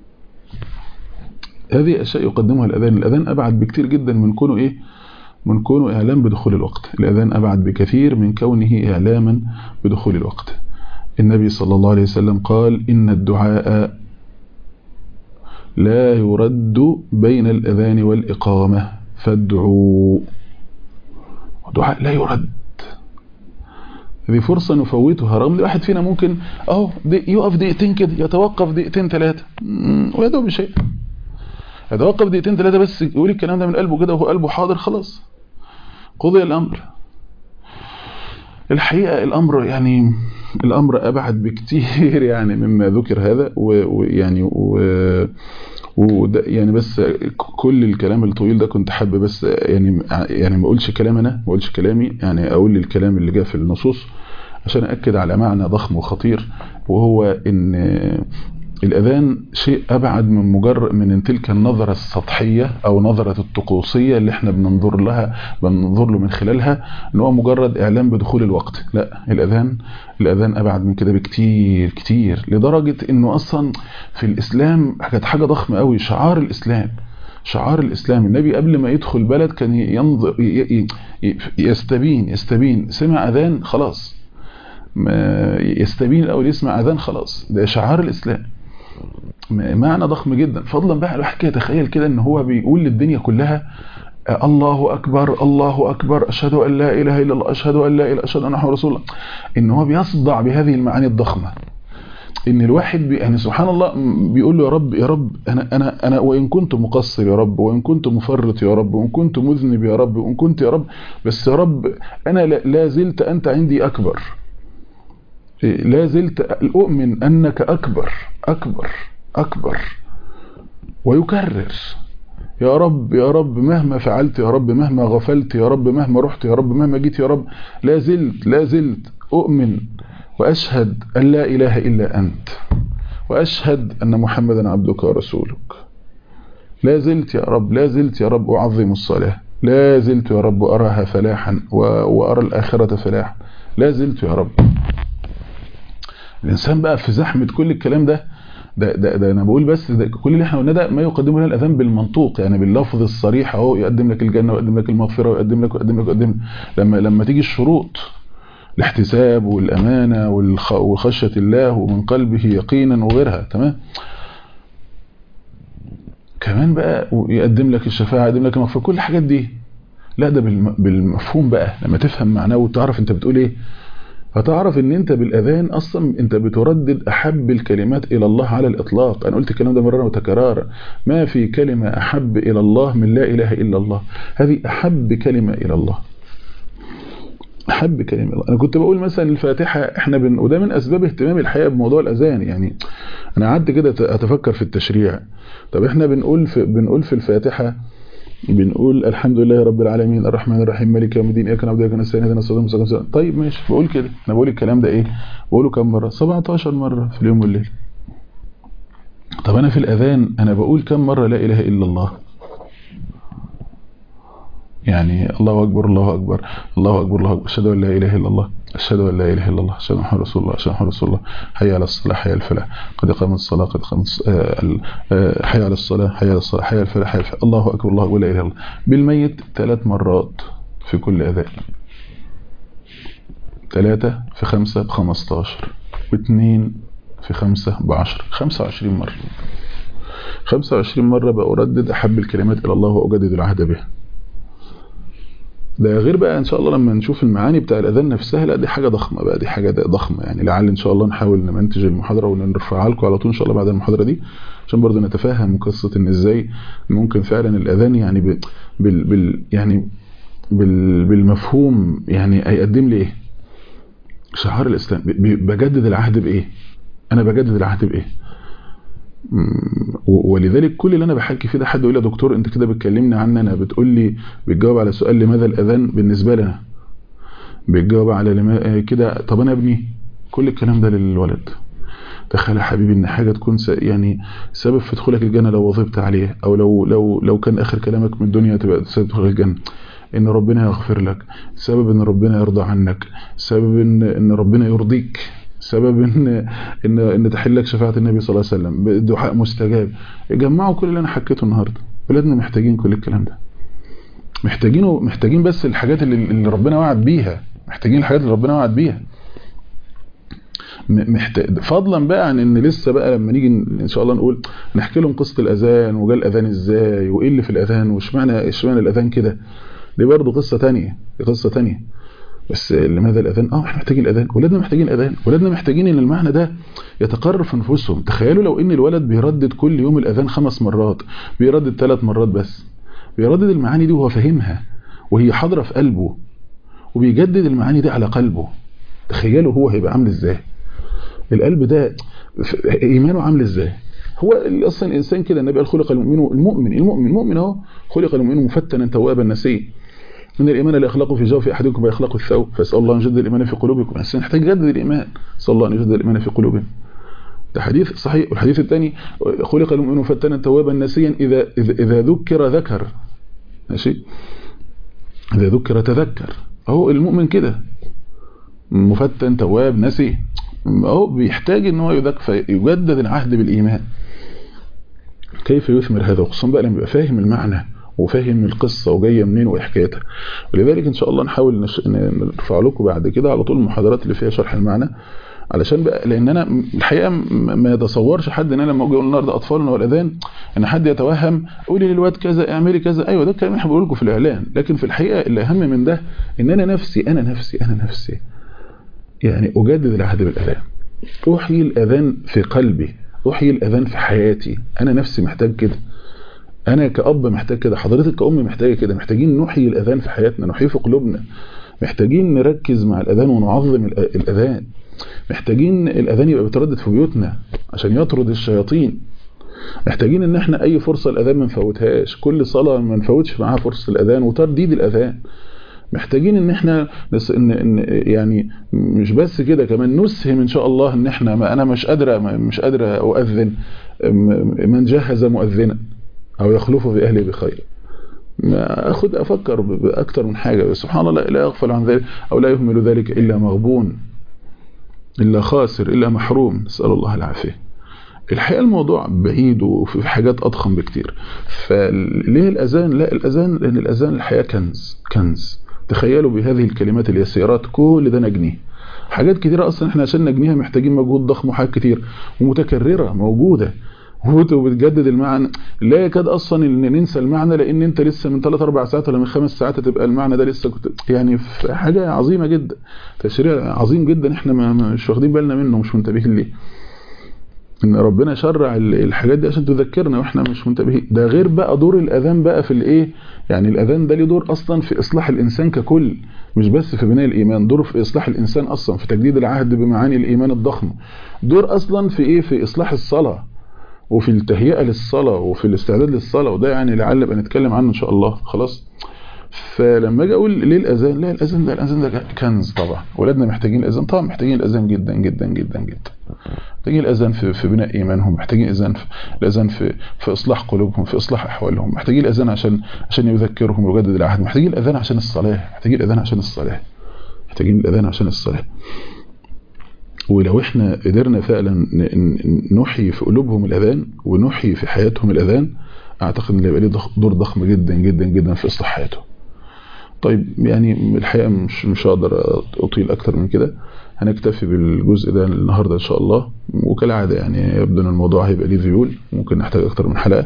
هذه أشياء يقدمها الأذان الأذان أبعد بكتير جدا من كونه إيه من كونه إعلام بدخول الوقت الأذان أبعد بكثير من كونه إعلاما بدخول الوقت النبي صلى الله عليه وسلم قال إن الدعاء لا يرد بين الأذان والإقامة فادعوا الدعاء لا يرد هذه فرصة نفوتها رغم الواحد فينا ممكن اهو يقف دقيقتين كده يتوقف دقيقتين ثلاثة ويدعو بشيء يتوقف دقيقتين ثلاثة بس يقول الكلام ده من قلبه كده وهو قلبه حاضر خلاص قضي الأمر الحقيقة الأمر يعني الأمر أبعد بكتير يعني مما ذكر هذا ويعني و وده يعني بس كل الكلام الطويل ده كنت حابب بس يعني يعني ما اقولش كلام انا ما اقولش كلامي يعني اقول الكلام اللي جاء في النصوص عشان اكد على معنى ضخم وخطير وهو ان الاذان شيء ابعد من مجرد من تلك النظرة السطحية او نظرة الطقوسية اللي احنا بننظر لها بننظر له من خلالها ان هو مجرد اعلام بدخول الوقت لا الاذان الاذان ابعد من كده بكتير كتير لدرجة انه اصلا في الاسلام كانت حاجة ضخمة قوي شعار الاسلام شعار الاسلام النبي قبل ما يدخل بلد كان ينظر يستبين يستبين سمع اذان خلاص يستبين الاول يسمع اذان خلاص ده شعار الاسلام معنى ضخم جدا فضلا بقى الواحد كده يتخيل كده ان هو بيقول للدنيا كلها الله اكبر الله اكبر اشهد ان لا اله الا الله اشهد ان لا اله اشهد ان محمد رسول الله ان هو بيصدع بهذه المعاني الضخمه ان الواحد بي يعني سبحان الله بيقول له يا رب يا رب انا انا انا وان كنت مقصر يا رب وان كنت مفرط يا رب وان كنت مذنب يا رب وان كنت يا رب بس يا رب انا لا زلت انت عندي اكبر لا زلت اؤمن انك اكبر اكبر اكبر ويكرر يا رب يا رب مهما فعلت يا رب مهما غفلت يا رب مهما رحت يا رب مهما جيت يا رب لا زلت لا زلت أؤمن وأشهد أن لا إله إلا أنت وأشهد أن محمدا عبدك ورسولك لا زلت يا رب لا زلت يا رب أعظم الصلاة لا زلت يا رب أراها فلاحا وأرى الآخرة فلاحا لا زلت يا رب الإنسان بقى في زحمة كل الكلام ده ده, ده, ده أنا بقول بس ده كل اللي احنا قلناه ده ما يقدمه لنا الأذان بالمنطوق يعني باللفظ الصريح اهو يقدم لك الجنة ويقدم لك المغفرة ويقدم لك ويقدم لك ويقدم لك لما لما تيجي الشروط الاحتساب والأمانة وخشية الله ومن قلبه يقينا وغيرها تمام كمان بقى يقدم لك الشفاعة يقدم لك المغفرة كل الحاجات دي لا ده بالمفهوم بقى لما تفهم معناه وتعرف انت بتقول ايه هتعرف ان انت بالاذان اصلا انت بتردد احب الكلمات الى الله على الاطلاق انا قلت الكلام ده مرارا وتكرارا ما في كلمة احب الى الله من لا اله الا الله هذه احب كلمة الى الله احب كلمة الله انا كنت بقول مثلا الفاتحة احنا بن... وده من اسباب اهتمام الحقيقة بموضوع الاذان يعني انا قعدت كده اتفكر في التشريع طب احنا بنقول في بنقول في الفاتحة بنقول الحمد لله رب العالمين الرحمن الرحيم مالك يوم الدين اياك نعبد واياك نستعين اهدنا الصراط المستقيم طيب ماشي بقول كده انا بقول الكلام ده ايه بقوله كم مره 17 مره في اليوم والليل طب انا في الاذان انا بقول كم مره لا اله الا الله يعني الله اكبر الله اكبر الله اكبر الله اكبر اشهد ان لا اله الا الله اشهد ان لا اله الا الله اشهد ان محمد رسول الله اشهد ان محمد رسول الله حي على الصلاه حي على الفلاح قد قامت الصلاه قد قامت حي على الصلاه حي على الصلاه حي على الفلاح حي الفلاح الله اكبر الله ولا اله الا الله بالميت ثلاث مرات في كل اذان ثلاثة في خمسة بخمستاشر واثنين في خمسة بعشر خمسة وعشرين مرة خمسة وعشرين مرة بأردد أحب الكلمات إلى الله وأجدد العهد بها ده غير بقى ان شاء الله لما نشوف المعاني بتاع الاذان نفسها لا دي حاجه ضخمه بقى دي حاجه ضخمه يعني لعل ان شاء الله نحاول نمنتج المحاضره ونرفعها لكم على طول ان شاء الله بعد المحاضره دي عشان برضه نتفهم قصه ان ازاي ممكن فعلا الاذان يعني بال, بال يعني بال بالمفهوم يعني هيقدم لي ايه شعار الاسلام بجدد العهد بايه انا بجدد العهد بايه ولذلك كل اللي انا بحكي فيه ده حد يقول لي يا دكتور انت كده بتكلمني عن انا بتقول لي بتجاوب على سؤال لماذا الاذان بالنسبه لنا بتجاوب على لما كده طب انا ابني كل الكلام ده للولد تخيل يا حبيبي ان حاجه تكون يعني سبب في دخولك الجنه لو وظبت عليه او لو لو لو كان اخر كلامك من الدنيا تبقى سبب دخولك الجنه ان ربنا يغفر لك سبب ان ربنا يرضى عنك سبب ان ان ربنا يرضيك سبب ان ان ان تحلك شفاعه النبي صلى الله عليه وسلم دعاء مستجاب جمعوا كل اللي انا حكيته النهارده ولادنا محتاجين كل الكلام ده محتاجينه محتاجين بس الحاجات اللي, اللي ربنا وعد بيها محتاجين الحاجات اللي ربنا وعد بيها محتاج فضلا بقى عن ان لسه بقى لما نيجي ان شاء الله نقول نحكي لهم قصه الاذان وجا الاذان ازاي وايه اللي في الاذان واشمعنى اشمعنى الاذان كده دي برضه قصه ثانيه دي قصه ثانيه بس لماذا الاذان اه احنا محتاجين الاذان ولادنا محتاجين الاذان ولادنا محتاجين ان المعنى ده يتقرر في نفوسهم تخيلوا لو ان الولد بيردد كل يوم الاذان خمس مرات بيردد ثلاث مرات بس بيردد المعاني دي وهو فاهمها وهي حاضره في قلبه وبيجدد المعاني دي على قلبه تخيلوا هو هيبقى عامل ازاي القلب ده ايمانه عامل ازاي هو اصلا الانسان كده النبي قال خلق المؤمن المؤمن المؤمن المؤمن اهو خلق المؤمن مفتنا توابا نسيا من الإيمان اللي أخلاقه في جوف أحدكم ويخلق الثوب فاسأل الله أن يجدد الإيمان في قلوبكم الإنسان يحتاج يجدد الإيمان صلى الله أن يجدد الإيمان في قلوبهم ده حديث صحيح والحديث الثاني خلق المؤمن مفتنا توابا نسيا إذا, إذا, إذا ذكر ذكر ماشي إذا ذكر تذكر أهو المؤمن كده مفتن تواب نسي أهو بيحتاج ان هو يجدد العهد بالإيمان كيف يثمر هذا خصوصا بقى لما يبقى فاهم المعنى وفاهم القصة وجاية منين وحكايتها ولذلك ان شاء الله نحاول نش... نرفع لكم بعد كده على طول المحاضرات اللي فيها شرح المعنى علشان بقى لان انا الحقيقه ما يتصورش حد ان انا لما اجي اقول النهارده اطفالنا والاذان ان حد يتوهم قولي للواد كذا اعملي كذا ايوه ده الكلام اللي بقول لكم في الاعلان لكن في الحقيقه اللي اهم من ده ان انا نفسي انا نفسي انا نفسي يعني اجدد العهد بالاذان احيي الاذان في قلبي احيي الاذان في حياتي انا نفسي محتاج كده انا كأب محتاج كده حضرتك كأم محتاجه كده محتاجين نحيي الاذان في حياتنا نحييه في قلوبنا محتاجين نركز مع الاذان ونعظم الاذان محتاجين الاذان يبقى بيتردد في بيوتنا عشان يطرد الشياطين محتاجين ان احنا اي فرصه الاذان ما نفوتهاش كل صلاه ما نفوتش معاها فرصه الاذان وترديد الاذان محتاجين ان احنا بس ان, إن يعني مش بس كده كمان نسهم ان شاء الله ان احنا ما انا مش قادره مش قادره اؤذن من جهز مؤذنا او يخلف في اهله بخير ما اخد افكر باكتر من حاجه سبحان الله لا يغفل عن ذلك او لا يهمل ذلك الا مغبون الا خاسر الا محروم نسال الله العافيه الحقيقه الموضوع بعيد وفي حاجات اضخم بكتير فليه الاذان لا الاذان لان الاذان الحقيقه كنز كنز تخيلوا بهذه الكلمات اليسيرات كل ده نجنيه حاجات كتيرة اصلا احنا عشان نجنيها محتاجين مجهود ضخم وحاجات كتير ومتكررة موجودة وبتجدد المعنى لا يكاد اصلا ان ننسى المعنى لان انت لسه من 3 4 ساعات ولا من 5 ساعات هتبقى المعنى ده لسه كنت يعني حاجه عظيمه جدا تشريع عظيم جدا احنا مش واخدين بالنا منه مش منتبهين ليه ان ربنا شرع الحاجات دي عشان تذكرنا واحنا مش منتبهين ده غير بقى دور الاذان بقى في الايه يعني الاذان ده ليه دور اصلا في اصلاح الانسان ككل مش بس في بناء الايمان دور في اصلاح الانسان اصلا في تجديد العهد بمعاني الايمان الضخمه دور اصلا في ايه في اصلاح الصلاه وفي التهيئه للصلاه وفي الاستعداد للصلاه وده يعني لعل بقى نتكلم عنه ان شاء الله خلاص فلما اجي اقول ليه الاذان لا الاذان ده الاذان ده كنز طبعا ولادنا محتاجين الاذان طبعا محتاجين الاذان جدا جدا جدا جدا محتاجين الاذان في في بناء ايمانهم محتاجين الاذان في الاذان في في اصلاح قلوبهم في اصلاح احوالهم محتاجين الاذان عشان عشان يذكرهم ويجدد العهد محتاجين الاذان عشان الصلاه محتاجين الاذان عشان الصلاه محتاجين الاذان عشان الصلاه ولو احنا قدرنا فعلا نحيي في قلوبهم الاذان ونحيي في حياتهم الاذان اعتقد ان هيبقى له دور ضخم جدا جدا جدا في اصلاح حياتهم طيب يعني الحقيقه مش مش هقدر اطيل اكتر من كده هنكتفي بالجزء ده النهارده ان شاء الله وكالعاده يعني يبدو ان الموضوع هيبقى ليه ذيول ممكن نحتاج اكتر من حلقه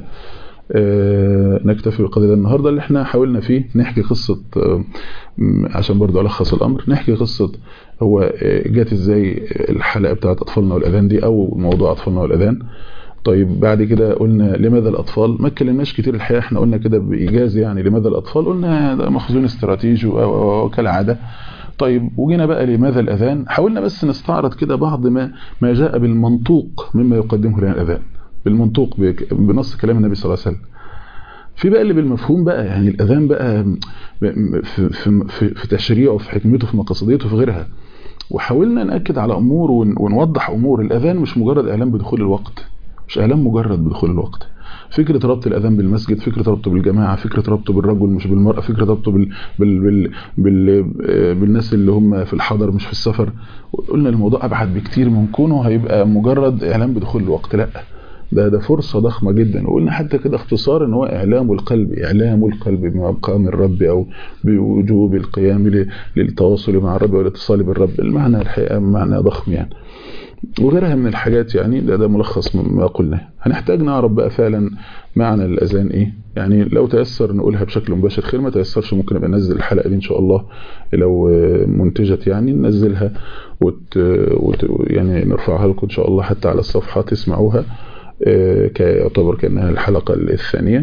أه نكتفي بالقدر ده النهارده اللي احنا حاولنا فيه نحكي قصه أه عشان برضو الخص الامر نحكي قصه هو جات ازاي الحلقه بتاعت اطفالنا والاذان دي او موضوع اطفالنا والاذان طيب بعد كده قلنا لماذا الأطفال ما اتكلمناش كتير الحقيقة احنا قلنا كده بإيجاز يعني لماذا الأطفال قلنا ده مخزون استراتيجي وكالعادة طيب وجينا بقى لماذا الأذان حاولنا بس نستعرض كده بعض ما ما جاء بالمنطوق مما يقدمه لنا الأذان بالمنطوق بنص كلام النبي صلى الله عليه وسلم في بقى اللي بالمفهوم بقى يعني الأذان بقى في, في, في, في تشريعه في حكمته في مقاصديته في غيرها وحاولنا نأكد على أمور ونوضح أمور الأذان مش مجرد إعلان بدخول الوقت مش اعلان مجرد بدخول الوقت فكره ربط الاذان بالمسجد فكره ربطه بالجماعه فكره ربطه بالرجل مش بالمراه فكره ربطه بال... بال... بال... بال... بالناس اللي هم في الحضر مش في السفر قلنا الموضوع ابعد بكتير من كونه هيبقى مجرد اعلان بدخول الوقت لا ده ده فرصة ضخمة جدا وقلنا حتى كده اختصار ان هو اعلام القلب اعلام القلب بمقام الرب او بوجوب القيام للتواصل مع الرب والاتصال بالرب المعنى الحقيقة معنى ضخم يعني وغيرها من الحاجات يعني ده, ده ملخص ما قلناه هنحتاج نعرف بقى فعلا معنى الأذان إيه يعني لو تيسر نقولها بشكل مباشر خير ما تيسرش ممكن نبقى ننزل الحلقة دي إن شاء الله لو منتجت يعني ننزلها وت... وت... يعني نرفعها لكم إن شاء الله حتى على الصفحة تسمعوها كيعتبر كأنها الحلقة الثانية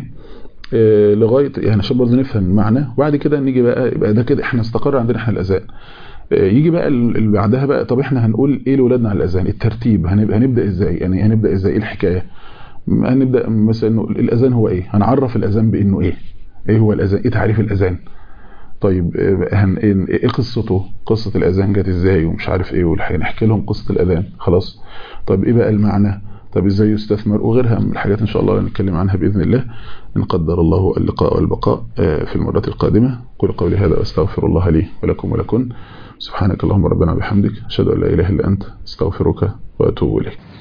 لغاية يعني عشان برضه نفهم المعنى وبعد كده نيجي بقى يبقى ده كده احنا استقر عندنا احنا الأذان يجي بقى اللي بعدها بقى طب احنا هنقول ايه لاولادنا على الاذان الترتيب هنبقى هنبدا ازاي يعني هنبدا ازاي ايه الحكايه هنبدا مثلا نقول الاذان هو ايه هنعرف الاذان بانه ايه ايه هو الاذان ايه تعريف الاذان طيب هن ايه قصته قصه الاذان جت ازاي ومش عارف ايه والحاجه نحكي لهم قصه الاذان خلاص طب ايه بقى المعنى طب ازاي يستثمر وغيرها من الحاجات ان شاء الله نتكلم عنها باذن الله ان قدر الله اللقاء والبقاء في المرات القادمه قل قولي هذا واستغفر الله لي ولكم ولكن سبحانك اللهم ربنا بحمدك أشهد أن لا إله إلا أنت استغفرك وأتوب إليك